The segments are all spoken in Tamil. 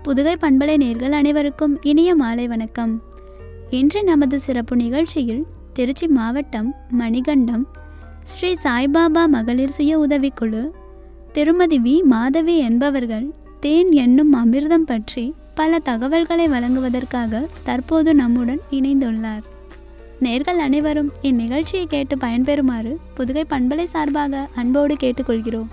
புதுகை பண்பலை நேர்கள் அனைவருக்கும் இனிய மாலை வணக்கம் இன்று நமது சிறப்பு நிகழ்ச்சியில் திருச்சி மாவட்டம் மணிகண்டம் ஸ்ரீ சாய்பாபா மகளிர் சுய உதவிக்குழு திருமதி வி மாதவி என்பவர்கள் தேன் என்னும் அமிர்தம் பற்றி பல தகவல்களை வழங்குவதற்காக தற்போது நம்முடன் இணைந்துள்ளார் நேர்கள் அனைவரும் இந்நிகழ்ச்சியை கேட்டு பயன்பெறுமாறு புதுகை பண்பலை சார்பாக அன்போடு கேட்டுக்கொள்கிறோம்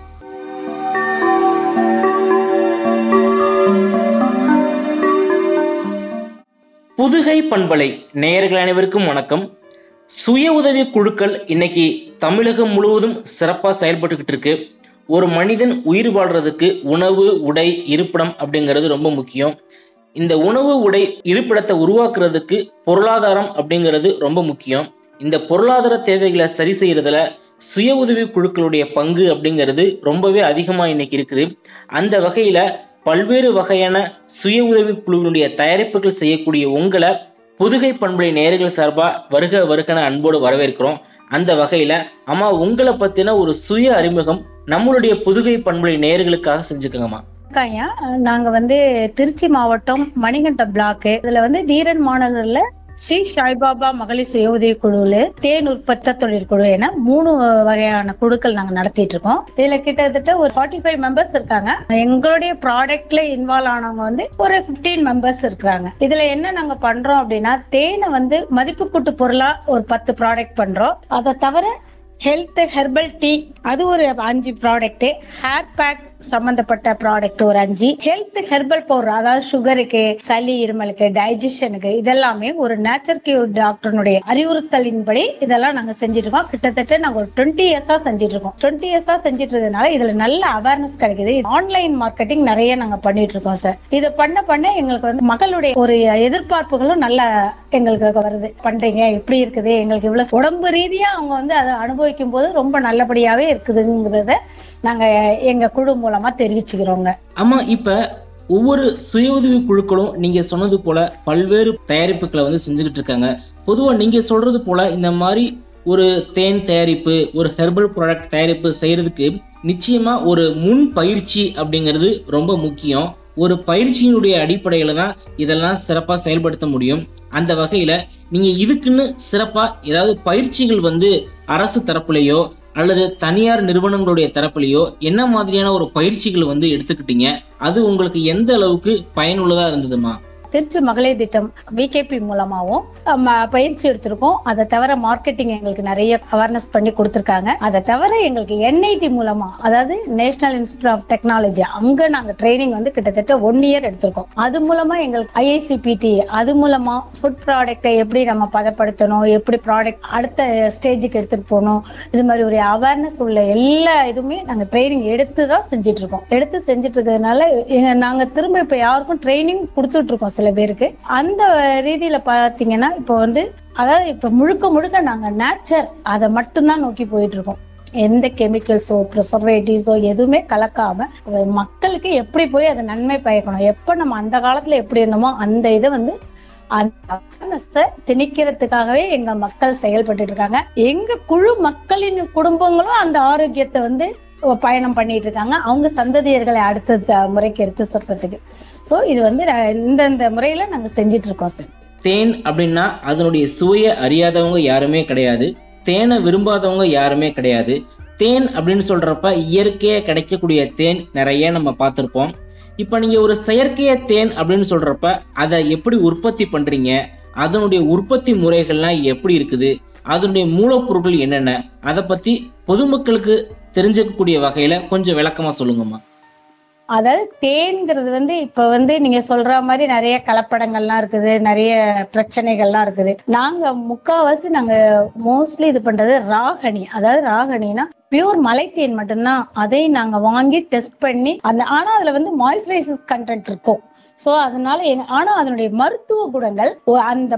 புதுகை பண்பலை நேயர்கள் அனைவருக்கும் வணக்கம் சுய உதவி குழுக்கள் இன்னைக்கு தமிழகம் முழுவதும் சிறப்பா செயல்பட்டுக்கிட்டு இருக்கு ஒரு மனிதன் உயிர் வாழ்றதுக்கு உணவு உடை இருப்பிடம் அப்படிங்கிறது ரொம்ப முக்கியம் இந்த உணவு உடை இருப்பிடத்தை உருவாக்குறதுக்கு பொருளாதாரம் அப்படிங்கிறது ரொம்ப முக்கியம் இந்த பொருளாதார தேவைகளை சரி செய்யறதுல சுய உதவி குழுக்களுடைய பங்கு அப்படிங்கிறது ரொம்பவே அதிகமா இன்னைக்கு இருக்குது அந்த வகையில பல்வேறு வகையான சுய உதவி குழுவினுடைய தயாரிப்புகள் செய்யக்கூடிய உங்களை புதுகை பண்புடைய நேர்கள் சார்பா வருக வருகன அன்போடு வரவேற்கிறோம் அந்த வகையில அம்மா உங்களை பத்தின ஒரு சுய அறிமுகம் நம்மளுடைய புதுகை பண்புடைய நேர்களுக்காக செஞ்சுக்கோங்கம்மா ஐயா நாங்க வந்து திருச்சி மாவட்டம் மணிகண்டம் பிளாக் இதுல வந்து தீரன் மாநகர்ல ஸ்ரீ சாய்பாபா மகளிர் சுய உதவி குழுல தேன் உற்பத்த தொழிற்குழு என மூணு வகையான குழுக்கள் நாங்க நடத்திட்டு இருக்கோம் இதுல கிட்டத்தட்ட ஒரு ஃபார்ட்டி ஃபைவ் மெம்பர்ஸ் இருக்காங்க எங்களுடைய ப்ராடக்ட்ல இன்வால்வ் ஆனவங்க வந்து ஒரு 15 மெம்பர்ஸ் இருக்காங்க இதுல என்ன நாங்க பண்றோம் அப்படின்னா தேனை வந்து மதிப்பு கூட்டு பொருளா ஒரு பத்து ப்ராடக்ட் பண்றோம் அதை தவிர ஹெல்த் ஹெர்பல் டீ அது ஒரு அஞ்சு ப்ராடக்ட் ஹேர் பேக் சம்பந்தப்பட்ட ப்ராடக்ட் ஒரு அஞ்சு ஹெல்த் ஹெர்பல் பவுடர் அதாவது சுகருக்கு சளி இருமலுக்கு டைஜஷனுக்கு இதெல்லாமே ஒரு நேச்சர் கியூர் டாக்டர்னுடைய அறிவுறுத்தலின்படி இதெல்லாம் நாங்க செஞ்சுட்டு இருக்கோம் கிட்டத்தட்ட நாங்க ஒரு டுவெண்ட்டி இயர்ஸா செஞ்சுட்டு இருக்கோம் டுவெண்ட்டி இயர்ஸா செஞ்சுட்டு இருக்கறதுனால இதுல நல்ல அவேர்னஸ் கிடைக்குது ஆன்லைன் மார்க்கெட்டிங் நிறைய நாங்க பண்ணிட்டு இருக்கோம் சார் இதை பண்ண பண்ண எங்களுக்கு வந்து மக்களுடைய ஒரு எதிர்பார்ப்புகளும் நல்ல எங்களுக்கு வருது பண்றீங்க இப்படி இருக்குது எங்களுக்கு இவ்வளவு உடம்பு ரீதியா அவங்க வந்து அதை அனுபவிக்கும் போது ரொம்ப நல்லபடியாவே இருக்குதுங்கிறத நாங்க எங்க குழு மூலமா தெரிவிச்சுக்கிறோங்க அம்மா இப்ப ஒவ்வொரு சுய உதவி குழுக்களும் நீங்க சொன்னது போல பல்வேறு தயாரிப்புகளை வந்து செஞ்சுக்கிட்டு இருக்காங்க பொதுவா நீங்க சொல்றது போல இந்த மாதிரி ஒரு தேன் தயாரிப்பு ஒரு ஹெர்பல் ப்ராடக்ட் தயாரிப்பு செய்யறதுக்கு நிச்சயமா ஒரு முன் பயிற்சி அப்படிங்கிறது ரொம்ப முக்கியம் ஒரு பயிற்சியினுடைய அடிப்படையில தான் இதெல்லாம் சிறப்பா செயல்படுத்த முடியும் அந்த வகையில நீங்க இதுக்குன்னு சிறப்பா ஏதாவது பயிற்சிகள் வந்து அரசு தரப்புலையோ அல்லது தனியார் நிறுவனங்களுடைய தரப்புலையோ என்ன மாதிரியான ஒரு பயிற்சிகள் வந்து எடுத்துக்கிட்டீங்க அது உங்களுக்கு எந்த அளவுக்கு பயனுள்ளதா இருந்ததுமா திருச்சி மகளிர் திட்டம் விகேபி மூலமாவும் நம்ம பயிற்சி எடுத்திருக்கோம் அதை தவிர மார்க்கெட்டிங் எங்களுக்கு நிறைய அவேர்னஸ் பண்ணி கொடுத்திருக்காங்க அதை தவிர எங்களுக்கு என்ஐடி மூலமா அதாவது நேஷனல் இன்ஸ்டியூட் ஆஃப் டெக்னாலஜி அங்க நாங்க ட்ரைனிங் வந்து கிட்டத்தட்ட ஒன் இயர் எடுத்திருக்கோம் அது மூலமா எங்களுக்கு ஐஐசிபிடி அது மூலமா ஃபுட் ப்ராடக்ட்டை எப்படி நம்ம பதப்படுத்தணும் எப்படி ப்ராடக்ட் அடுத்த ஸ்டேஜுக்கு எடுத்துட்டு போகணும் இது மாதிரி ஒரு அவேர்னஸ் உள்ள எல்லா இதுவுமே நாங்க ட்ரைனிங் எடுத்து தான் செஞ்சுட்டு இருக்கோம் எடுத்து செஞ்சுட்டு இருக்கிறதுனால எங்க- நாங்க திரும்ப இப்ப யாருக்கும் ட்ரைனிங் கொடுத்துட்டு இருக்கோம் சில பேருக்கு அந்த ரீதியில பாத்தீங்கன்னா இப்போ வந்து அதாவது இப்ப முழுக்க முழுக்க நாங்க நேச்சர் அதை மட்டும்தான் நோக்கி போயிட்டு இருக்கோம் எந்த கெமிக்கல்ஸோ ப்ரிசர்வேட்டிவ்ஸோ எதுவுமே கலக்காம மக்களுக்கு எப்படி போய் அதை நன்மை பயக்கணும் எப்ப நம்ம அந்த காலத்துல எப்படி இருந்தோமோ அந்த இதை வந்து அந்த awareness-அ திணிக்கிறதுக்காகவே எங்க மக்கள் செயல்பட்டு இருக்காங்க எங்க குழு மக்களின் குடும்பங்களும் அந்த ஆரோக்கியத்தை வந்து பயணம் பண்ணிட்டு இருக்காங்க அவங்க சந்ததியர்களை அடுத்த த- முறைக்கு எடுத்து சொல்றதுக்கு சோ இது வந்து நான் இந்தந்த முறையில நாங்க செஞ்சிட்டு இருக்கோம் சார் தேன் அப்படின்னா அதனுடைய சுவையை அறியாதவங்க யாருமே கிடையாது தேனை விரும்பாதவங்க யாருமே கிடையாது தேன் அப்படின்னு சொல்றப்ப இயற்கையா கிடைக்கக்கூடிய தேன் நிறைய நம்ம பார்த்திருப்போம் இப்ப நீங்க ஒரு செயற்கைய தேன் அப்படின்னு சொல்றப்ப அதை எப்படி உற்பத்தி பண்றீங்க அதனுடைய உற்பத்தி முறைகள்லாம் எப்படி இருக்குது அதனுடைய மூலப்பொருட்கள் என்னென்ன அதை பத்தி பொதுமக்களுக்கு தெரிஞ்சுக்கக்கூடிய வகையில கொஞ்சம் விளக்கமா சொல்லுங்கம்மா அதாவது தேன்ங்கிறது வந்து இப்ப வந்து நீங்க சொல்ற மாதிரி நிறைய கலப்படங்கள்லாம் இருக்குது நிறைய பிரச்சனைகள்லாம் இருக்குது நாங்க முக்காவாசி நாங்க மோஸ்ட்லி இது பண்றது ராகனி அதாவது ராகனினா பியூர் மலைத்தேன் மட்டும்தான் அதை நாங்க வாங்கி டெஸ்ட் பண்ணி அந்த ஆனா அதுல வந்து மாய்ஸ்சரைசர் கண்டென்ட் இருக்கும் சோ அதனால எங்க- ஆனா அதனுடைய மருத்துவ குணங்கள் ஒ- அந்த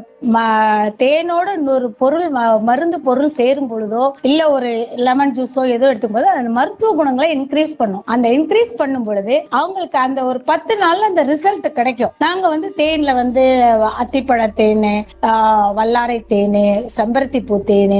ம- தேனோட இன்னொரு பொருள் ம- மருந்து பொருள் சேரும் பொழுதோ இல்ல ஒரு லெமன் ஜூஸோ ஏதோ எடுத்துக்கும் போது அந்த மருத்துவ குணங்களை இன்க்ரீஸ் பண்ணும் அந்த இன்க்ரீஸ் பண்ணும் பொழுது அவங்களுக்கு அந்த ஒரு பத்து நாள்ல அந்த ரிசல்ட் கிடைக்கும் நாங்க வந்து தேன்ல வந்து அத்திப்பழ தேன் ஆஹ் வல்லாரை தேன் செம்பருத்தி பூ தேன்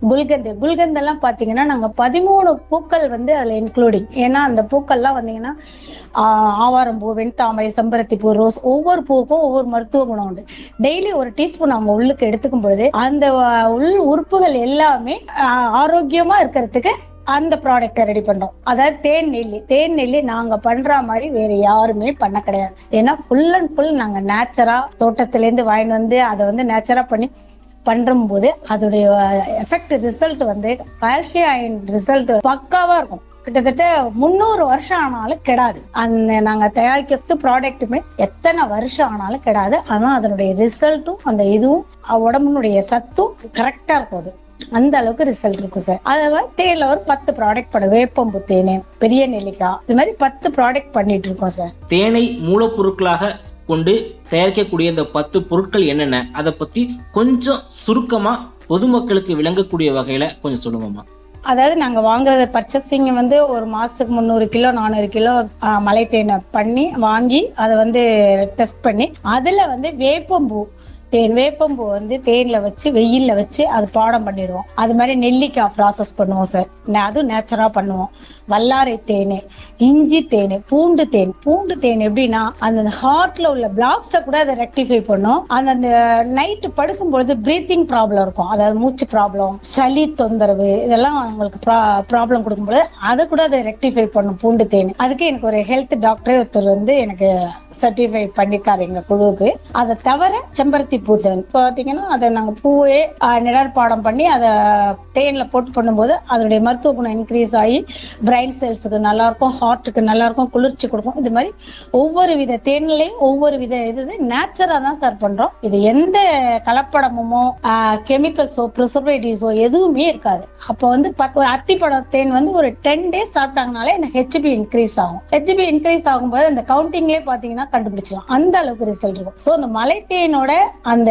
குல்கந்து குல்கந்து எல்லாம் பாத்தீங்கன்னா நாங்க பதிமூணு பூக்கள் வந்து அதுல இன்க்ளூடிங் ஏன்னா அந்த பூக்கள்லாம் வந்தீங்கன்னா ஆஹ் ஆவாரம்பூ வெண்தாமரை செம்பருத்தி பூ ரோஸ் ஒவ்வொரு பூவுக்கும் ஒவ்வொரு மருத்துவ குணம் உண்டு டெய்லி ஒரு டீஸ்பூன் அவங்க உள்ளுக்கு எடுத்துக்கும் பொழுது அந்த ஆஹ், உள் உறுப்புகள் எல்லாமே ஆஹ், ஆரோக்கியமா இருக்கிறதுக்கு அந்த ப்ராடக்ட்டை ரெடி பண்றோம் அதாவது தேன் நெல்லி தேன் நெல்லி நாங்க பண்ற மாதிரி வேற யாருமே பண்ண கிடையாது ஏன்னா ஃபுல் அண்ட் ஃபுல் நாங்க நேச்சரா தோட்டத்துல இருந்து வாங்கிட்டு வந்து அதை வந்து நேச்சரா பண்ணி பண்றும்போது அதோடைய எஃபெக்ட் ரிசல்ட் வந்து கால்சியம் அயன் ரிசல்ட் பக்காவா இருக்கும் கிட்டத்தட்ட முந்நூறு வருஷம் ஆனாலும் கெடாது அந்த நாங்க தயாரிக்கிறது ப்ராடக்ட்டுமே எத்தனை வருஷம் ஆனாலும் கெடாது ஆனா அதனுடைய ரிசல்ட்டும் அந்த இதுவும் அஹ் உடம்புனுடைய சத்தும் கரெக்டா இருக்கும் அது அந்த அளவுக்கு ரிசல்ட் இருக்கும் சார் அதை தேயில ஒரு பத்து ப்ராடக்ட் பண்ண வேப்பம்பு தேனு பெரிய நெல்லிக்காய் இது மாதிரி பத்து ப்ராடக்ட் பண்ணிட்டு இருக்கோம் சார் தேனை மூலப்பொருட்களாக கொண்டு தயாரிக்கக்கூடிய இந்த பத்து பொருட்கள் என்னென்ன அதை பத்தி கொஞ்சம் சுருக்கமா பொதுமக்களுக்கு விளங்கக்கூடிய வகையில கொஞ்சம் சொல்லுங்கம்மா அதாவது நாங்க வாங்குறது பர்ச்சேசிங் வந்து ஒரு மாசத்துக்கு முந்நூறு கிலோ நானூறு கிலோ ஆஹ், மலை தேனை பண்ணி வாங்கி அதை வந்து டெஸ்ட் பண்ணி அதுல வந்து வேப்பம்பூ தேன் வேப்பம்பூ வந்து தேன்ல வச்சு வெயில்ல வச்சு அது பாடம் பண்ணிடுவோம் அது மாதிரி நெல்லிக்காய் ப்ராசஸ் பண்ணுவோம் சார் நே- அதுவும் நேச்சரா பண்ணுவோம் வல்லாரை தேன் இஞ்சி தேன் பூண்டு தேன் பூண்டு தேன் எப்படின்னா அந்த ஹார்ட்ல உள்ள பிளாக்ஸ கூட அதை ரெக்டிஃபை பண்ணும் அந்த அந்த நைட்டு படுக்கும் பொழுது பிரீத்திங் ப்ராப்ளம் இருக்கும் அதாவது மூச்சு ப்ராப்ளம் சளி தொந்தரவு இதெல்லாம் அவங்களுக்கு ப்ராப்ளம் கொடுக்கும்போது அதை கூட அதை ரெக்டிஃபை பண்ணும் பூண்டு தேன் அதுக்கு எனக்கு ஒரு ஹெல்த் டாக்டரே ஒருத்தர் வந்து எனக்கு சர்டிஃபை பண்ணிருக்காரு எங்க குழுவுக்கு அதை தவிர செம்பருத்தி பூ தேன் இப்போ பாத்தீங்கன்னா அதை நாங்க பூவே ஆஹ், நிழற்பாடம் பண்ணி அதை தேன்ல போட்டு பண்ணும்போது அதோடைய மருத்துவ குணம் இன்க்ரீஸ் ஆகி பிரைன் செல்ஸுக்கு நல்லா இருக்கும் ஹார்ட்டுக்கு நல்லா இருக்கும் குளிர்ச்சி கொடுக்கும் இது மாதிரி ஒவ்வொரு வித தேன்லையும் ஒவ்வொரு வித இது நேச்சரா தான் சார் பண்றோம் இது எந்த கலப்படமுமோ கெமிக்கல்ஸோ ப்ரிசர்வேட்டிவ்ஸோ எதுவுமே இருக்காது அப்போ வந்து பத்து- ஒரு அத்திப்பழம் தேன் வந்து ஒரு டென் டேஸ் சாப்பிட்டாங்கனாலே எனக்கு ஹெச்பி இன்க்ரீஸ் ஆகும் ஹெச்பி இன்க்ரீஸ் ஆகும்போது அந்த கவுண்டிங்லேயே பாத்தீங்கன்னா கண்டுபிடிச்சலாம் அந்த அளவுக்கு ரிசல்ட் இருக்கும் ஸோ அந்த மலை தேனோட அந்த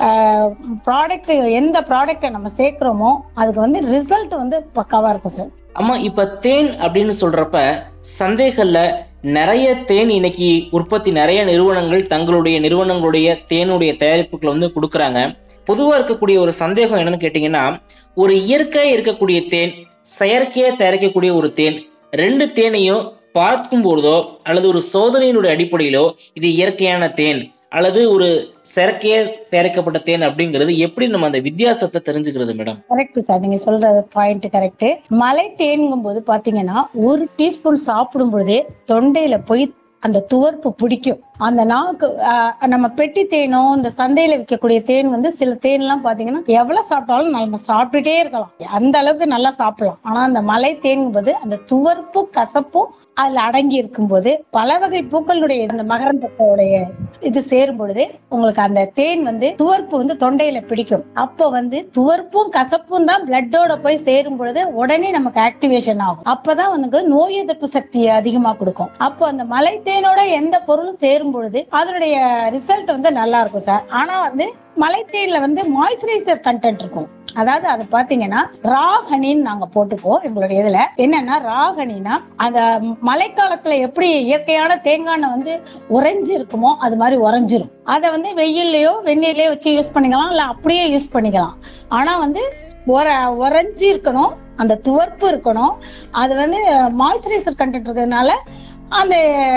ப்ராடக்ட் எந்த ப்ராடக்ட்டை நம்ம சேர்க்கிறோமோ அதுக்கு வந்து ரிசல்ட் வந்து பக்காவா இருக்கும் சார் அம்மா இப்ப தேன் அப்படின்னு சொல்றப்ப சந்தைகள்ல நிறைய தேன் இன்னைக்கு உற்பத்தி நிறைய நிறுவனங்கள் தங்களுடைய நிறுவனங்களுடைய தேனுடைய தயாரிப்புகளை வந்து கொடுக்கறாங்க பொதுவா இருக்கக்கூடிய ஒரு சந்தேகம் என்னன்னு கேட்டீங்கன்னா ஒரு இயற்கையா இருக்கக்கூடிய தேன் செயற்கையா தயாரிக்கக்கூடிய ஒரு தேன் ரெண்டு தேனையும் பார்க்கும் பொழுதோ அல்லது ஒரு சோதனையினுடைய அடிப்படையிலோ இது இயற்கையான தேன் அல்லது ஒரு செயற்கையா தயாரிக்கப்பட்ட தேன் அப்படிங்கிறது எப்படி நம்ம அந்த வித்தியாசத்தை தெரிஞ்சுக்கிறது மேடம் கரெக்ட் சார் நீங்க சொல்றது பாயிண்ட் கரெக்ட் மலை தேன்ங்கும் போது பாத்தீங்கன்னா ஒரு டீஸ்பூன் சாப்பிடும் பொழுதே தொண்டையில போய் அந்த துவர்ப்பு பிடிக்கும் அந்த நாக்கு ஆஹ், நம்ம பெட்டி தேனோ இந்த சந்தையில விற்கக்கூடிய தேன் வந்து சில தேன் எல்லாம் பாத்தீங்கன்னா எவ்வளவு சாப்பிட்டாலும் நம்ம சாப்பிட்டுட்டே இருக்கலாம் அந்த அளவுக்கு நல்லா சாப்பிடலாம் ஆனா அந்த மலை தேங்கும்போது அந்த துவர்ப்பும் கசப்பும் அதுல அடங்கி இருக்கும்போது பல வகை பூக்களுடைய இந்த மகரந்தத்தோடைய இது சேரும் பொழுது உங்களுக்கு அந்த தேன் வந்து துவர்ப்பு வந்து தொண்டையில பிடிக்கும் அப்போ வந்து துவர்ப்பும் கசப்பும் தான் பிளட்டோட போய் சேரும் பொழுது உடனே நமக்கு ஆக்டிவேஷன் ஆகும் அப்பதான் வந்து நோய் எதிர்ப்பு சக்தியை அதிகமா கொடுக்கும் அப்போ அந்த மலை தேனோட எந்த பொருளும் சேரும் பொழுது அதனுடைய ரிசல்ட் வந்து நல்லா இருக்கும் சார் ஆனா வந்து மலை தேன்ல வந்து மாய்ஸ்சரைசர் கண்டென்ட் இருக்கும் அதாவது அது பாத்தீங்கன்னா ராகனின்னு நாங்க போட்டுக்குவோம் எங்களுடைய இதுல என்னன்னா ராகனினா அந்த மழைக்காலத்துல எப்படி இயற்கையான தேங்காய் எண்ணெய் வந்து உறைஞ்சு இருக்குமோ அது மாதிரி உறைஞ்சிரும் அதை வந்து வெயில்லயோ வெந்நீர்லயோ வச்சு யூஸ் பண்ணிக்கலாம் இல்ல அப்படியே யூஸ் பண்ணிக்கலாம் ஆனா வந்து உர உறைஞ்சி இருக்கணும் அந்த துவர்ப்பு இருக்கணும் அது வந்து மாய்ஸ்சரைசர் கண்டென்ட் இருக்கிறதுனால அந்த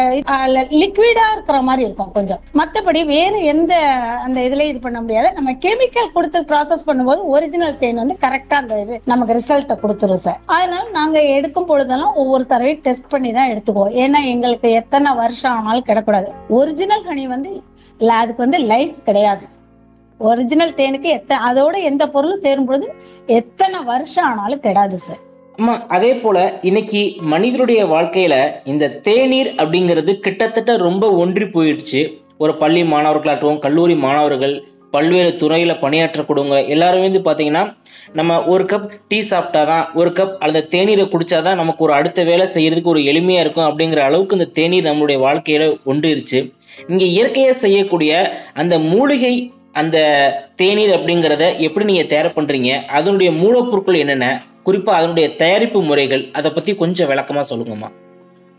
லிக்விடா இருக்கிற மாதிரி இருக்கும் கொஞ்சம் மத்தபடி வேற எந்த அந்த இதுல இது பண்ண முடியாது நம்ம கெமிக்கல் கொடுத்து ப்ராசஸ் பண்ணும்போது ஒரிஜினல் தேன் வந்து கரெக்டா அந்த இது நமக்கு ரிசல்ட்டை கொடுத்துரும் சார் அதனால நாங்க எடுக்கும் பொழுதெல்லாம் ஒவ்வொரு தடவையும் டெஸ்ட் பண்ணி தான் எடுத்துக்குவோம் ஏன்னா எங்களுக்கு எத்தனை வருஷம் ஆனாலும் கிடக்கூடாது ஒரிஜினல் ஹனி வந்து இல்ல அதுக்கு வந்து லைஃப் கிடையாது ஒரிஜினல் தேனுக்கு எத்தனை அதோட எந்த பொருளும் சேரும் பொழுது எத்தனை வருஷம் ஆனாலும் கெடாது சார் அம்மா அதே போல இன்னைக்கு மனிதனுடைய வாழ்க்கையில இந்த தேநீர் அப்படிங்கிறது கிட்டத்தட்ட ரொம்ப ஒன்றி போயிடுச்சு ஒரு பள்ளி மாணவர்களாகட்டும் கல்லூரி மாணவர்கள் பல்வேறு துறையில பணியாற்றக்கூடியவங்க எல்லாருமே வந்து பாத்தீங்கன்னா நம்ம ஒரு கப் டீ சாப்பிட்டாதான் ஒரு கப் அந்த தேநீரை குடிச்சாதான் நமக்கு ஒரு அடுத்த வேலை செய்யறதுக்கு ஒரு எளிமையா இருக்கும் அப்படிங்கிற அளவுக்கு இந்த தேநீர் நம்மளுடைய வாழ்க்கையில ஒன்றிருச்சு இங்க இயற்கையா செய்யக்கூடிய அந்த மூலிகை அந்த தேநீர் அப்படிங்கிறத எப்படி நீங்க தயார் பண்றீங்க அதனுடைய மூலப்பொருட்கள் என்னென்ன குறிப்பா அதனுடைய தயாரிப்பு முறைகள் அதை பத்தி கொஞ்சம் விளக்கமா சொல்லுங்கம்மா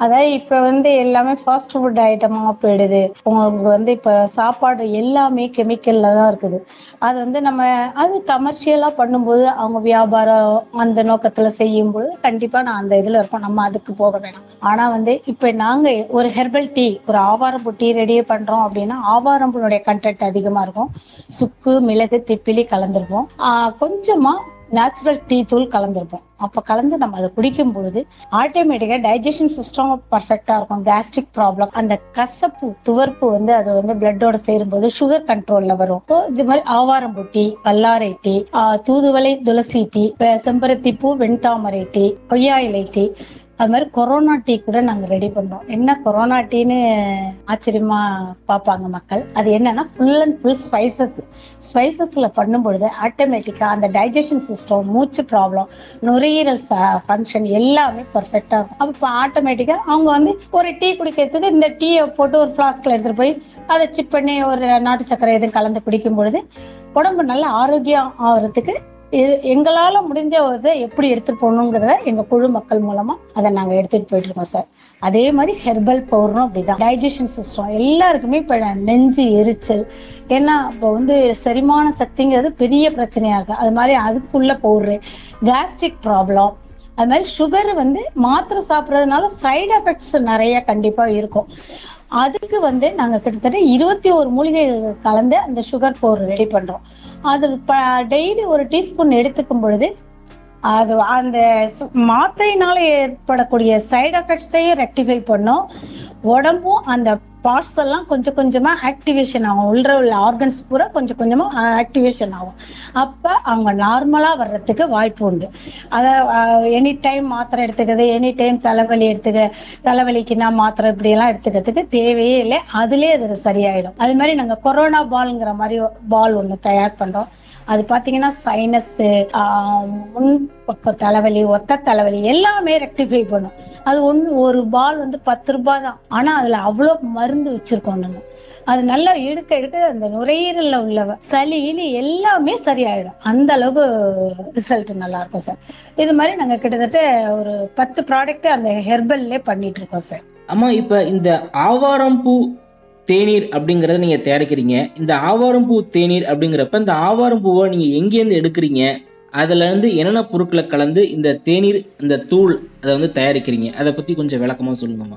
அதாவது இப்ப வந்து எல்லாமே ஃபாஸ்ட் ஃபுட் ஐட்டமா போயிடுது உங்களுக்கு வந்து இப்ப சாப்பாடு எல்லாமே கெமிக்கல்ல தான் இருக்குது அது வந்து நம்ம அது கமர்ஷியலா பண்ணும்போது அவங்க வியாபாரம் அந்த நோக்கத்துல செய்யும்போது கண்டிப்பா நான் அந்த இதுல இருப்போம் நம்ம அதுக்கு போக வேணாம் ஆனா வந்து இப்ப நாங்க ஒரு ஹெர்பல் டீ ஒரு ஆவாரம்பூ டீ ரெடி பண்றோம் அப்படின்னா ஆவாரம்பூனுடைய கண்டென்ட் அதிகமா இருக்கும் சுக்கு மிளகு திப்பிலி கலந்துருப்போம் ஆஹ் கொஞ்சமா நேச்சுரல் டீ தூள் கலந்துருப்போம் அப்ப கலந்து நம்ம அதை குடிக்கும் பொழுது ஆட்டோமேட்டிக்கா டைஜஷன் சிஸ்டம் பர்ஃபெக்டா இருக்கும் கேஸ்ட்ரிக் ப்ராப்ளம் அந்த கசப்பு துவர்ப்பு வந்து அது வந்து பிளட்டோட சேரும்போது சுகர் கண்ட்ரோல்ல வரும் So, இது மாதிரி ஆவாரம்பூ டீ வல்லாரை டீ ஆஹ் தூதுவளை துளசி டீ செம்பருத்தி பூ வெண்தாமரை டீ கொய்யா இலை டீ அது மாதிரி கொரோனா டீ கூட நாங்க ரெடி பண்றோம் என்ன கொரோனா டீன்னு ஆச்சரியமா பார்ப்பாங்க மக்கள் அது என்னன்னா ஃபுல் அண்ட் ஃபுல் ஸ்பைசஸ் ஸ்பைசஸ்ல பண்ணும் பொழுது ஆட்டோமேட்டிக்கா அந்த டைஜஷன் சிஸ்டம் மூச்சு ப்ராப்ளம் நுரையீரல் ஃபங்க்ஷன் எல்லாமே பர்ஃபெக்டா இருக்கும் அப்ப ஆட்டோமேட்டிக்கா அவங்க வந்து ஒரு டீ குடிக்கிறதுக்கு இந்த டீயை போட்டு ஒரு ஃபிளாஸ்க்ல எடுத்துட்டு போய் அதை சிப் பண்ணி ஒரு நாட்டு சர்க்கரை எதுவும் கலந்து குடிக்கும் பொழுது உடம்பு நல்ல ஆரோக்கியம் ஆகிறதுக்கு இது எங்களால முடிஞ்ச ஒரு இதை எப்படி எடுத்துட்டு போகணுங்கிறத எங்க குழு மக்கள் மூலமா அதை நாங்க எடுத்துட்டு போயிட்டு இருக்கோம் சார் அதே மாதிரி ஹெர்பல் பவுடரும் அப்படிதான் டைஜஷன் சிஸ்டம் எல்லாருக்குமே இப்ப நெஞ்சு எரிச்சல் ஏன்னா இப்போ வந்து செரிமான சக்திங்கிறது பெரிய பிரச்சனையா இருக்கு அது மாதிரி அதுக்குள்ள பவுடரு கேஸ்ட்ரிக் ப்ராப்ளம் அது மாதிரி சுகர் வந்து மாத்திரை சாப்பிட்றதுனால சைடு எஃபெக்ட்ஸ் நிறைய கண்டிப்பா இருக்கும் அதுக்கு வந்து நாங்க கிட்டத்தட்ட இருபத்தி ஒரு மூலிகை கலந்து அந்த சுகர் பவுடர் ரெடி பண்றோம் அது டெய்லி ஒரு டீஸ்பூன் எடுத்துக்கும் பொழுது அது அந்த சு- மாத்திரையினால ஏற்படக்கூடிய சைடு எஃபெக்ட்ஸையும் ரெக்டிஃபை பண்ணும் உடம்பும் அந்த பார்ட்ஸ் எல்லாம் கொஞ்சம் கொஞ்சமா ஆக்டிவேஷன் ஆகும் உள்ள உள்ள ஆர்கன்ஸ் பூரா கொஞ்சம் கொஞ்சமா ஆக்டிவேஷன் ஆகும் அப்ப அவங்க நார்மலா வர்றதுக்கு வாய்ப்பு உண்டு அத எனி டைம் மாத்திரை எடுத்துக்கிறது எனி டைம் தலைவலி எடுத்துக்க தலைவலிக்கு நான் மாத்திரை இப்படி எல்லாம் எடுத்துக்கிறதுக்கு தேவையே இல்லை அதுலயே அது சரியாயிடும் அது மாதிரி நாங்க கொரோனா பால்ங்கிற மாதிரி பால் ஒண்ணு தயார் பண்றோம் அது பாத்தீங்கன்னா சைனஸ் முன் பக்க தலைவலி ஒத்த தலைவலி எல்லாமே ரெக்டிஃபை பண்ணும் அது ஒண்ணு ஒரு பால் வந்து பத்து ரூபாய் தான் ஆனா அதுல அவ்வளவு மருந்து வச்சிருக்கோம் நாங்க அது நல்லா எடுக்க எடுக்க அந்த நுரையீரல்ல உள்ள சளி இலி எல்லாமே சரியாயிடும் அந்த அளவுக்கு ரிசல்ட் நல்லா இருக்கும் சார் இது மாதிரி நாங்க கிட்டத்தட்ட ஒரு பத்து ப்ராடக்ட் அந்த ஹெர்பல்லே பண்ணிட்டு இருக்கோம் சார் அம்மா இப்ப இந்த ஆவாரம்பூ தேநீர் அப்படிங்கறத நீங்க தயாரிக்கிறீங்க இந்த ஆவாரம்பூ தேநீர் அப்படிங்கிறப்ப இந்த ஆவாரம்பூவை நீங்க எங்கேருந்து எடுக்கிறீங்க அதுல இருந்து என்னென்ன பொருட்களை கலந்து இந்த தேநீர் இந்த தூள் அதை வந்து தயாரிக்கிறீங்க அதை பத்தி கொஞ்சம் விளக்கமா சொல்லுங்கம்மா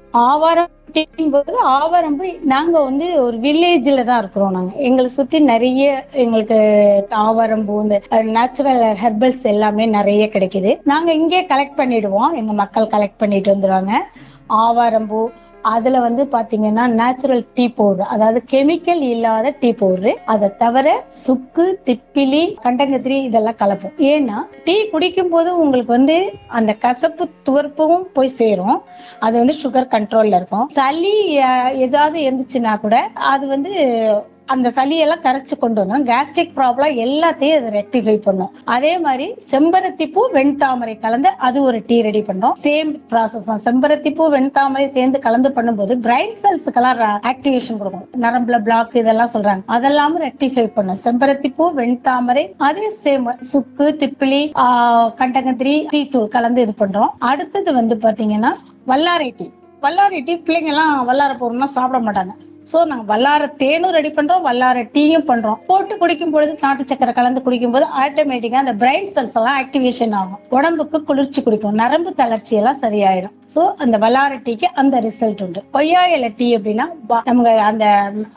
ஆவாரம் போது ஆவாரம்பு நாங்க வந்து ஒரு வில்லேஜ்ல தான் இருக்கிறோம் நாங்க எங்களை சுத்தி நிறைய எங்களுக்கு ஆவாரம்பூ இந்த நேச்சுரல் ஹெர்பல்ஸ் எல்லாமே நிறைய கிடைக்குது நாங்க இங்கே கலெக்ட் பண்ணிடுவோம் எங்க மக்கள் கலெக்ட் பண்ணிட்டு வந்துருவாங்க ஆவாரம்பூ அதுல வந்து பாத்தீங்கன்னா நேச்சுரல் டீ பவுடர் அதாவது கெமிக்கல் இல்லாத டீ பவுடர் அதை தவிர சுக்கு திப்பிலி கண்டங்கத்திரி இதெல்லாம் கலப்போம் ஏன்னா டீ குடிக்கும் போது உங்களுக்கு வந்து அந்த கசப்பு துவர்ப்பும் போய் சேரும் அது வந்து சுகர் கண்ட்ரோல்ல இருக்கும் சளி அஹ், ஏதாவது இருந்துச்சுன்னா கூட அது வந்து அந்த சளியெல்லாம் கரைச்சு கொண்டு வந்துடும் கேஸ்ட்ரிக் ப்ராப்ளம் எல்லாத்தையும் அது ரெக்டிஃபை பண்ணும் அதே மாதிரி செம்பருத்தி பூ வெண்தாமரை கலந்து அது ஒரு டீ ரெடி பண்ணோம் சேம் ப்ராசஸ் தான் செம்பருத்தி பூ வெண்தாமரை சேர்ந்து கலந்து பண்ணும்போது பிரைட் செல்ஸுக்கெல்லாம் ஆக்டிவேஷன் கொடுக்கும் நரம்புல பிளாக் இதெல்லாம் சொல்றாங்க அதெல்லாமும் ரெக்டிஃபை பண்ணும் செம்பருத்தி பூ வெண்தாமரை அதே சேம் சுக்கு திப்பிலி ஆஹ், கண்டங்கத்திரி டீ தூள் கலந்து இது பண்றோம் அடுத்தது வந்து பாத்தீங்கன்னா வல்லாரை டீ வல்லாரை டீ பிள்ளைங்க எல்லாம் வல்லார பொருள்லாம் சாப்பிட மாட்டாங்க சோ நாங்க வல்லார தேனும் ரெடி பண்றோம் வல்லார டீயும் பண்றோம் போட்டு குடிக்கும் பொழுது நாட்டு சக்கரை கலந்து குடிக்கும் போது ஆட்டோமேட்டிக்கா அந்த பிரைன் செல்ஸ் எல்லாம் ஆக்டிவேஷன் ஆகும் உடம்புக்கு குளிர்ச்சி குடிக்கும் நரம்பு தளர்ச்சி எல்லாம் சரியாயிடும் சோ அந்த வல்லார டீக்கு அந்த ரிசல்ட் உண்டு கொய்யா இலை டீ அப்படின்னா ப- நமக்கு அந்த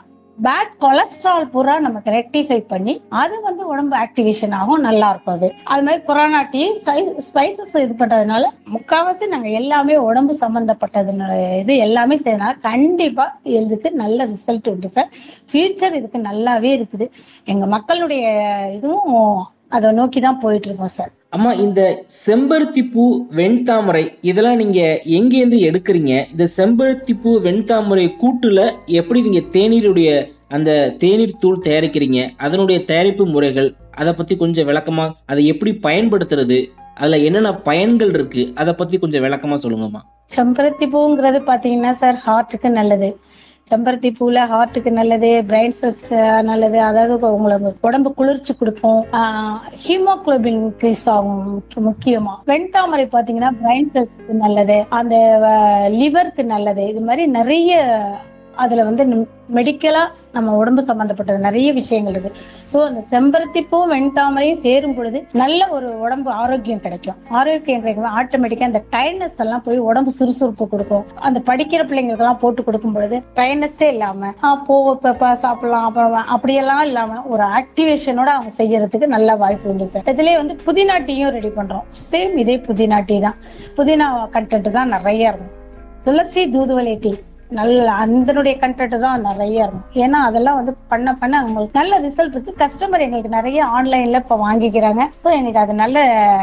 பேட் கொலஸ்ட்ரால் பூரா நமக்கு ரெக்டிஃபை பண்ணி அது வந்து உடம்பு ஆக்டிவேஷன் ஆகும் நல்லா இருக்கும் அது அது மாதிரி கொரோனா டீ ஸ்பைசஸ் இது பண்றதுனால முக்காவாசி நாங்க எல்லாமே உடம்பு சம்பந்தப்பட்டது இது எல்லாமே செய்யறதுனால கண்டிப்பா இதுக்கு நல்ல ரிசல்ட் உண்டு சார் ஃபியூச்சர் இதுக்கு நல்லாவே இருக்குது எங்க மக்களுடைய இதுவும் அதை நோக்கி தான் போயிட்டு இருக்கோம் சார் அம்மா இந்த செம்பருத்தி பூ வெண்தாமரை இதெல்லாம் நீங்க எங்கேருந்து எடுக்கிறீங்க இந்த செம்பருத்தி பூ வெண்தாமரை கூட்டுல எப்படி நீங்க தேநீருடைய அந்த தேநீர் தூள் தயாரிக்கிறீங்க அதனுடைய தயாரிப்பு முறைகள் அதை பத்தி கொஞ்சம் விளக்கமா அதை எப்படி பயன்படுத்துறது அதுல என்னென்ன பயன்கள் இருக்கு அதை பத்தி கொஞ்சம் விளக்கமா சொல்லுங்கம்மா செம்பருத்தி பூங்கிறது பாத்தீங்கன்னா சார் ஹார்ட்டுக்கு நல்லது செம்பருத்தி பூல ஹார்ட்டுக்கு நல்லது பிரைன் செல்ஸ்க்கு நல்லது அதாவது உங்களுக்கு உடம்பு குளிர்ச்சி கொடுக்கும் ஹீமோகுளோபின் இன்க்ரீஸ் ஆகும் முக்கிய- முக்கியமா வெண்தாமரை பாத்தீங்கன்னா பிரைன் செல்ஸ்க்கு நல்லது அந்த லிவருக்கு நல்லது இது மாதிரி நிறைய அதுல வந்து மெடிக்கலா நம்ம உடம்பு சம்பந்தப்பட்டது நிறைய விஷயங்கள் இருக்கு சோ அந்த செம்பருத்தி பூ வெண்தாமரையும் சேரும் பொழுது நல்ல ஒரு உடம்பு ஆரோக்கியம் கிடைக்கும் ஆரோக்கியம் கிடைக்கும் ஆட்டோமேட்டிக்கா அந்த டயர்னஸ் எல்லாம் போய் உடம்பு சுறுசுறுப்பு கொடுக்கும் அந்த படிக்கிற பிள்ளைங்களுக்கு எல்லாம் போட்டு கொடுக்கும் பொழுது டயர்னஸே இல்லாம ஆ, போ இப்ப சாப்பிடலாம் அப்புறம் அப்படியெல்லாம் இல்லாம ஒரு ஆக்டிவேஷனோட அவங்க செய்யறதுக்கு நல்ல வாய்ப்பு உண்டு சார் இதுலயே வந்து புதினா டீயும் ரெடி பண்றோம் சேம் இதே புதினா டீ தான் புதினா கண்டென்ட் தான் நிறைய இருக்கும் துளசி தூதுவளை டீ நல்ல அதனுடைய கண்டென்ட் தான் நிறைய இருக்கும் ஏன்னா அதெல்லாம் வந்து பண்ண பண்ண அவங்களுக்கு நல்ல ரிசல்ட் இருக்கு கஸ்டமர் எங்களுக்கு நிறைய ஆன்லைன்ல இப்ப வாங்கிக்கிறாங்க இப்போ எனக்கு அது நல்ல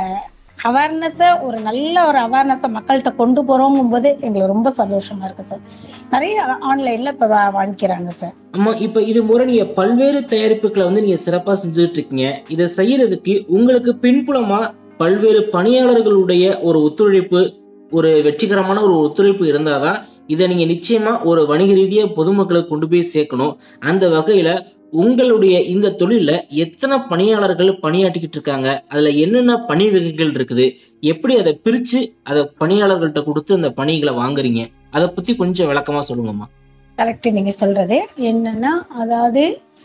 அவேர்னஸ ஒரு நல்ல ஒரு அவேர்னஸ மக்கள்கிட்ட கொண்டு போறோங்கும் போது எங்களுக்கு ரொம்ப சந்தோஷமா இருக்கு சார் நிறைய ஆன்லைன்ல இப்ப வா- வாங்கிக்கிறாங்க சார் அம்மா இப்ப இது முறை நீங்க பல்வேறு தயாரிப்புகளை வந்து நீங்க சிறப்பா செஞ்சுட்டு இருக்கீங்க இதை செய்யறதுக்கு உங்களுக்கு பின்புலமா பல்வேறு பணியாளர்களுடைய ஒரு ஒத்துழைப்பு ஒரு வெற்றிகரமான ஒரு ஒத்துழைப்பு இருந்தாதான் இதை நீங்க நிச்சயமா ஒரு வணிக ரீதியா பொதுமக்களுக்கு கொண்டு போய் சேர்க்கணும் அந்த வகையில உங்களுடைய இந்த தொழில்ல எத்தனை பணியாளர்கள் பணியாற்றிக்கிட்டு இருக்காங்க அதுல என்னென்ன பணி வகைகள் இருக்குது எப்படி அதை பிரிச்சு அதை பணியாளர்கள்ட்ட கொடுத்து அந்த பணிகளை வாங்குறீங்க அதை பத்தி கொஞ்சம் விளக்கமா சொல்லுங்கம்மா கரெக்ட் நீங்க சொல்றது என்னன்னா அதாவது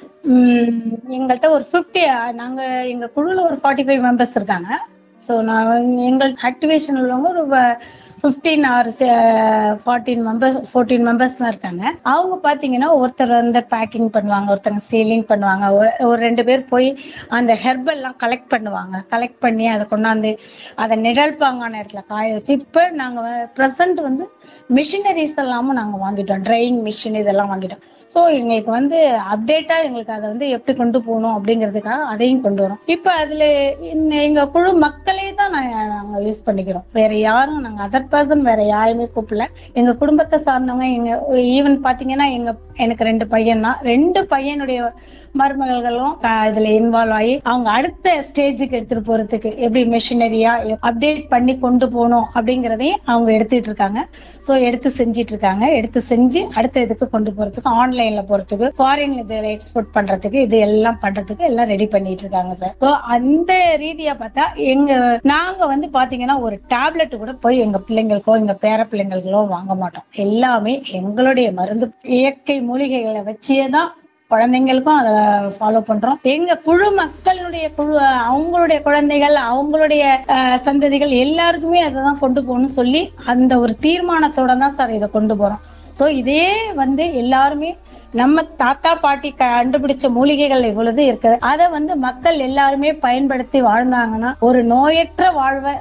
உம், எங்கள்கிட்ட ஒரு 50 நாங்க எங்க குழுல ஒரு ஃபார்ட்டி ஃபைவ் மெம்பர்ஸ் இருக்காங்க ஸோ நான் எங்கள் ஆக்டிவேஷன் உள்ளவங்க ஒரு fifteen or fourteen members fourteen members தான் இருக்காங்க அவங்க பாத்தீங்கன்னா ஒருத்தர் வந்து பேக்கிங் பண்ணுவாங்க ஒருத்தங்க சீலிங் பண்ணுவாங்க ஒரு- ஒரு ரெண்டு பேர் போய் அந்த ஹெர்பல்லாம் கலெக்ட் பண்ணுவாங்க கலெக்ட் பண்ணி அதை கொண்டாந்து அதை நிழல்பாங்கான இடத்துல காய வச்சு இப்போ நாங்க ப்ரெசன்ட் வந்து மிஷினரிஸ் எல்லாமும் நாங்க வாங்கிட்டோம் ட்ரையிங் மிஷின் இதெல்லாம் வாங்கிட்டோம் ஸோ எங்களுக்கு வந்து அப்டேட்டா எங்களுக்கு அதை வந்து எப்படி கொண்டு போகணும் அப்படிங்கிறதுக்காக அதையும் கொண்டு வரோம் இப்போ அதுல இந்த- எங்க குழு மக்களே தான் நாங்க நாங்க யூஸ் பண்ணிக்கிறோம் வேற யாரும் நாங்க அதர் பர்சன் வேற யாருமே கூப்பிடல எங்க குடும்பத்தை சார்ந்தவங்க எங்க ஈவன் பாத்தீங்கன்னா எங்க எனக்கு ரெண்டு பையன் தான் ரெண்டு பையனுடைய மருமகள்களும் அஹ், இதுல இன்வால்வ் ஆகி அவங்க அடுத்த ஸ்டேஜுக்கு எடுத்துட்டு போறதுக்கு எப்படி மிஷினரியா அப்டேட் பண்ணி கொண்டு போகணும் அப்படிங்கறதையும் அவங்க எடுத்துட்டு இருக்காங்க சோ எடுத்து செஞ்சிட்டு இருக்காங்க எடுத்து செஞ்சு அடுத்த இதுக்கு கொண்டு போறதுக்கு ஆன்லைன்ல போறதுக்கு ஃபாரின்ல இதுல எக்ஸ்போர்ட் பண்றதுக்கு இது எல்லாம் பண்றதுக்கு எல்லாம் ரெடி பண்ணிட்டு இருக்காங்க சார் சோ அந்த ரீதியா பார்த்தா எங்க நாங்க வந்து பாத்தீங்கன்னா ஒரு டேப்லெட் கூட போய் எங்க பிள்ளைங்களுக்கோ எங்க பேர பிள்ளைங்களுக்கோ வாங்க மாட்டோம் எல்லாமே எங்களுடைய மருந்து இயற்கை மூலிகைகளை வச்சே தான் குழந்தைங்களுக்கும் அதை ஃபாலோ பண்றோம் எங்க குழு மக்களுடைய குழு அவங்களுடைய குழந்தைகள் அவங்களுடைய அஹ், சந்ததிகள் எல்லாருக்குமே அதை தான் கொண்டு போகணும்னு சொல்லி அந்த ஒரு தீர்மானத்தோட தான் சார் இதை கொண்டு போறோம் சோ இதே வந்து எல்லாருமே நம்ம தாத்தா பாட்டி கண்டுபிடிச்ச மூலிகைகள் இவ்வளவு இருக்குது அதை வந்து மக்கள் எல்லாருமே பயன்படுத்தி வாழ்ந்தாங்கன்னா ஒரு நோயற்ற வாழ்வை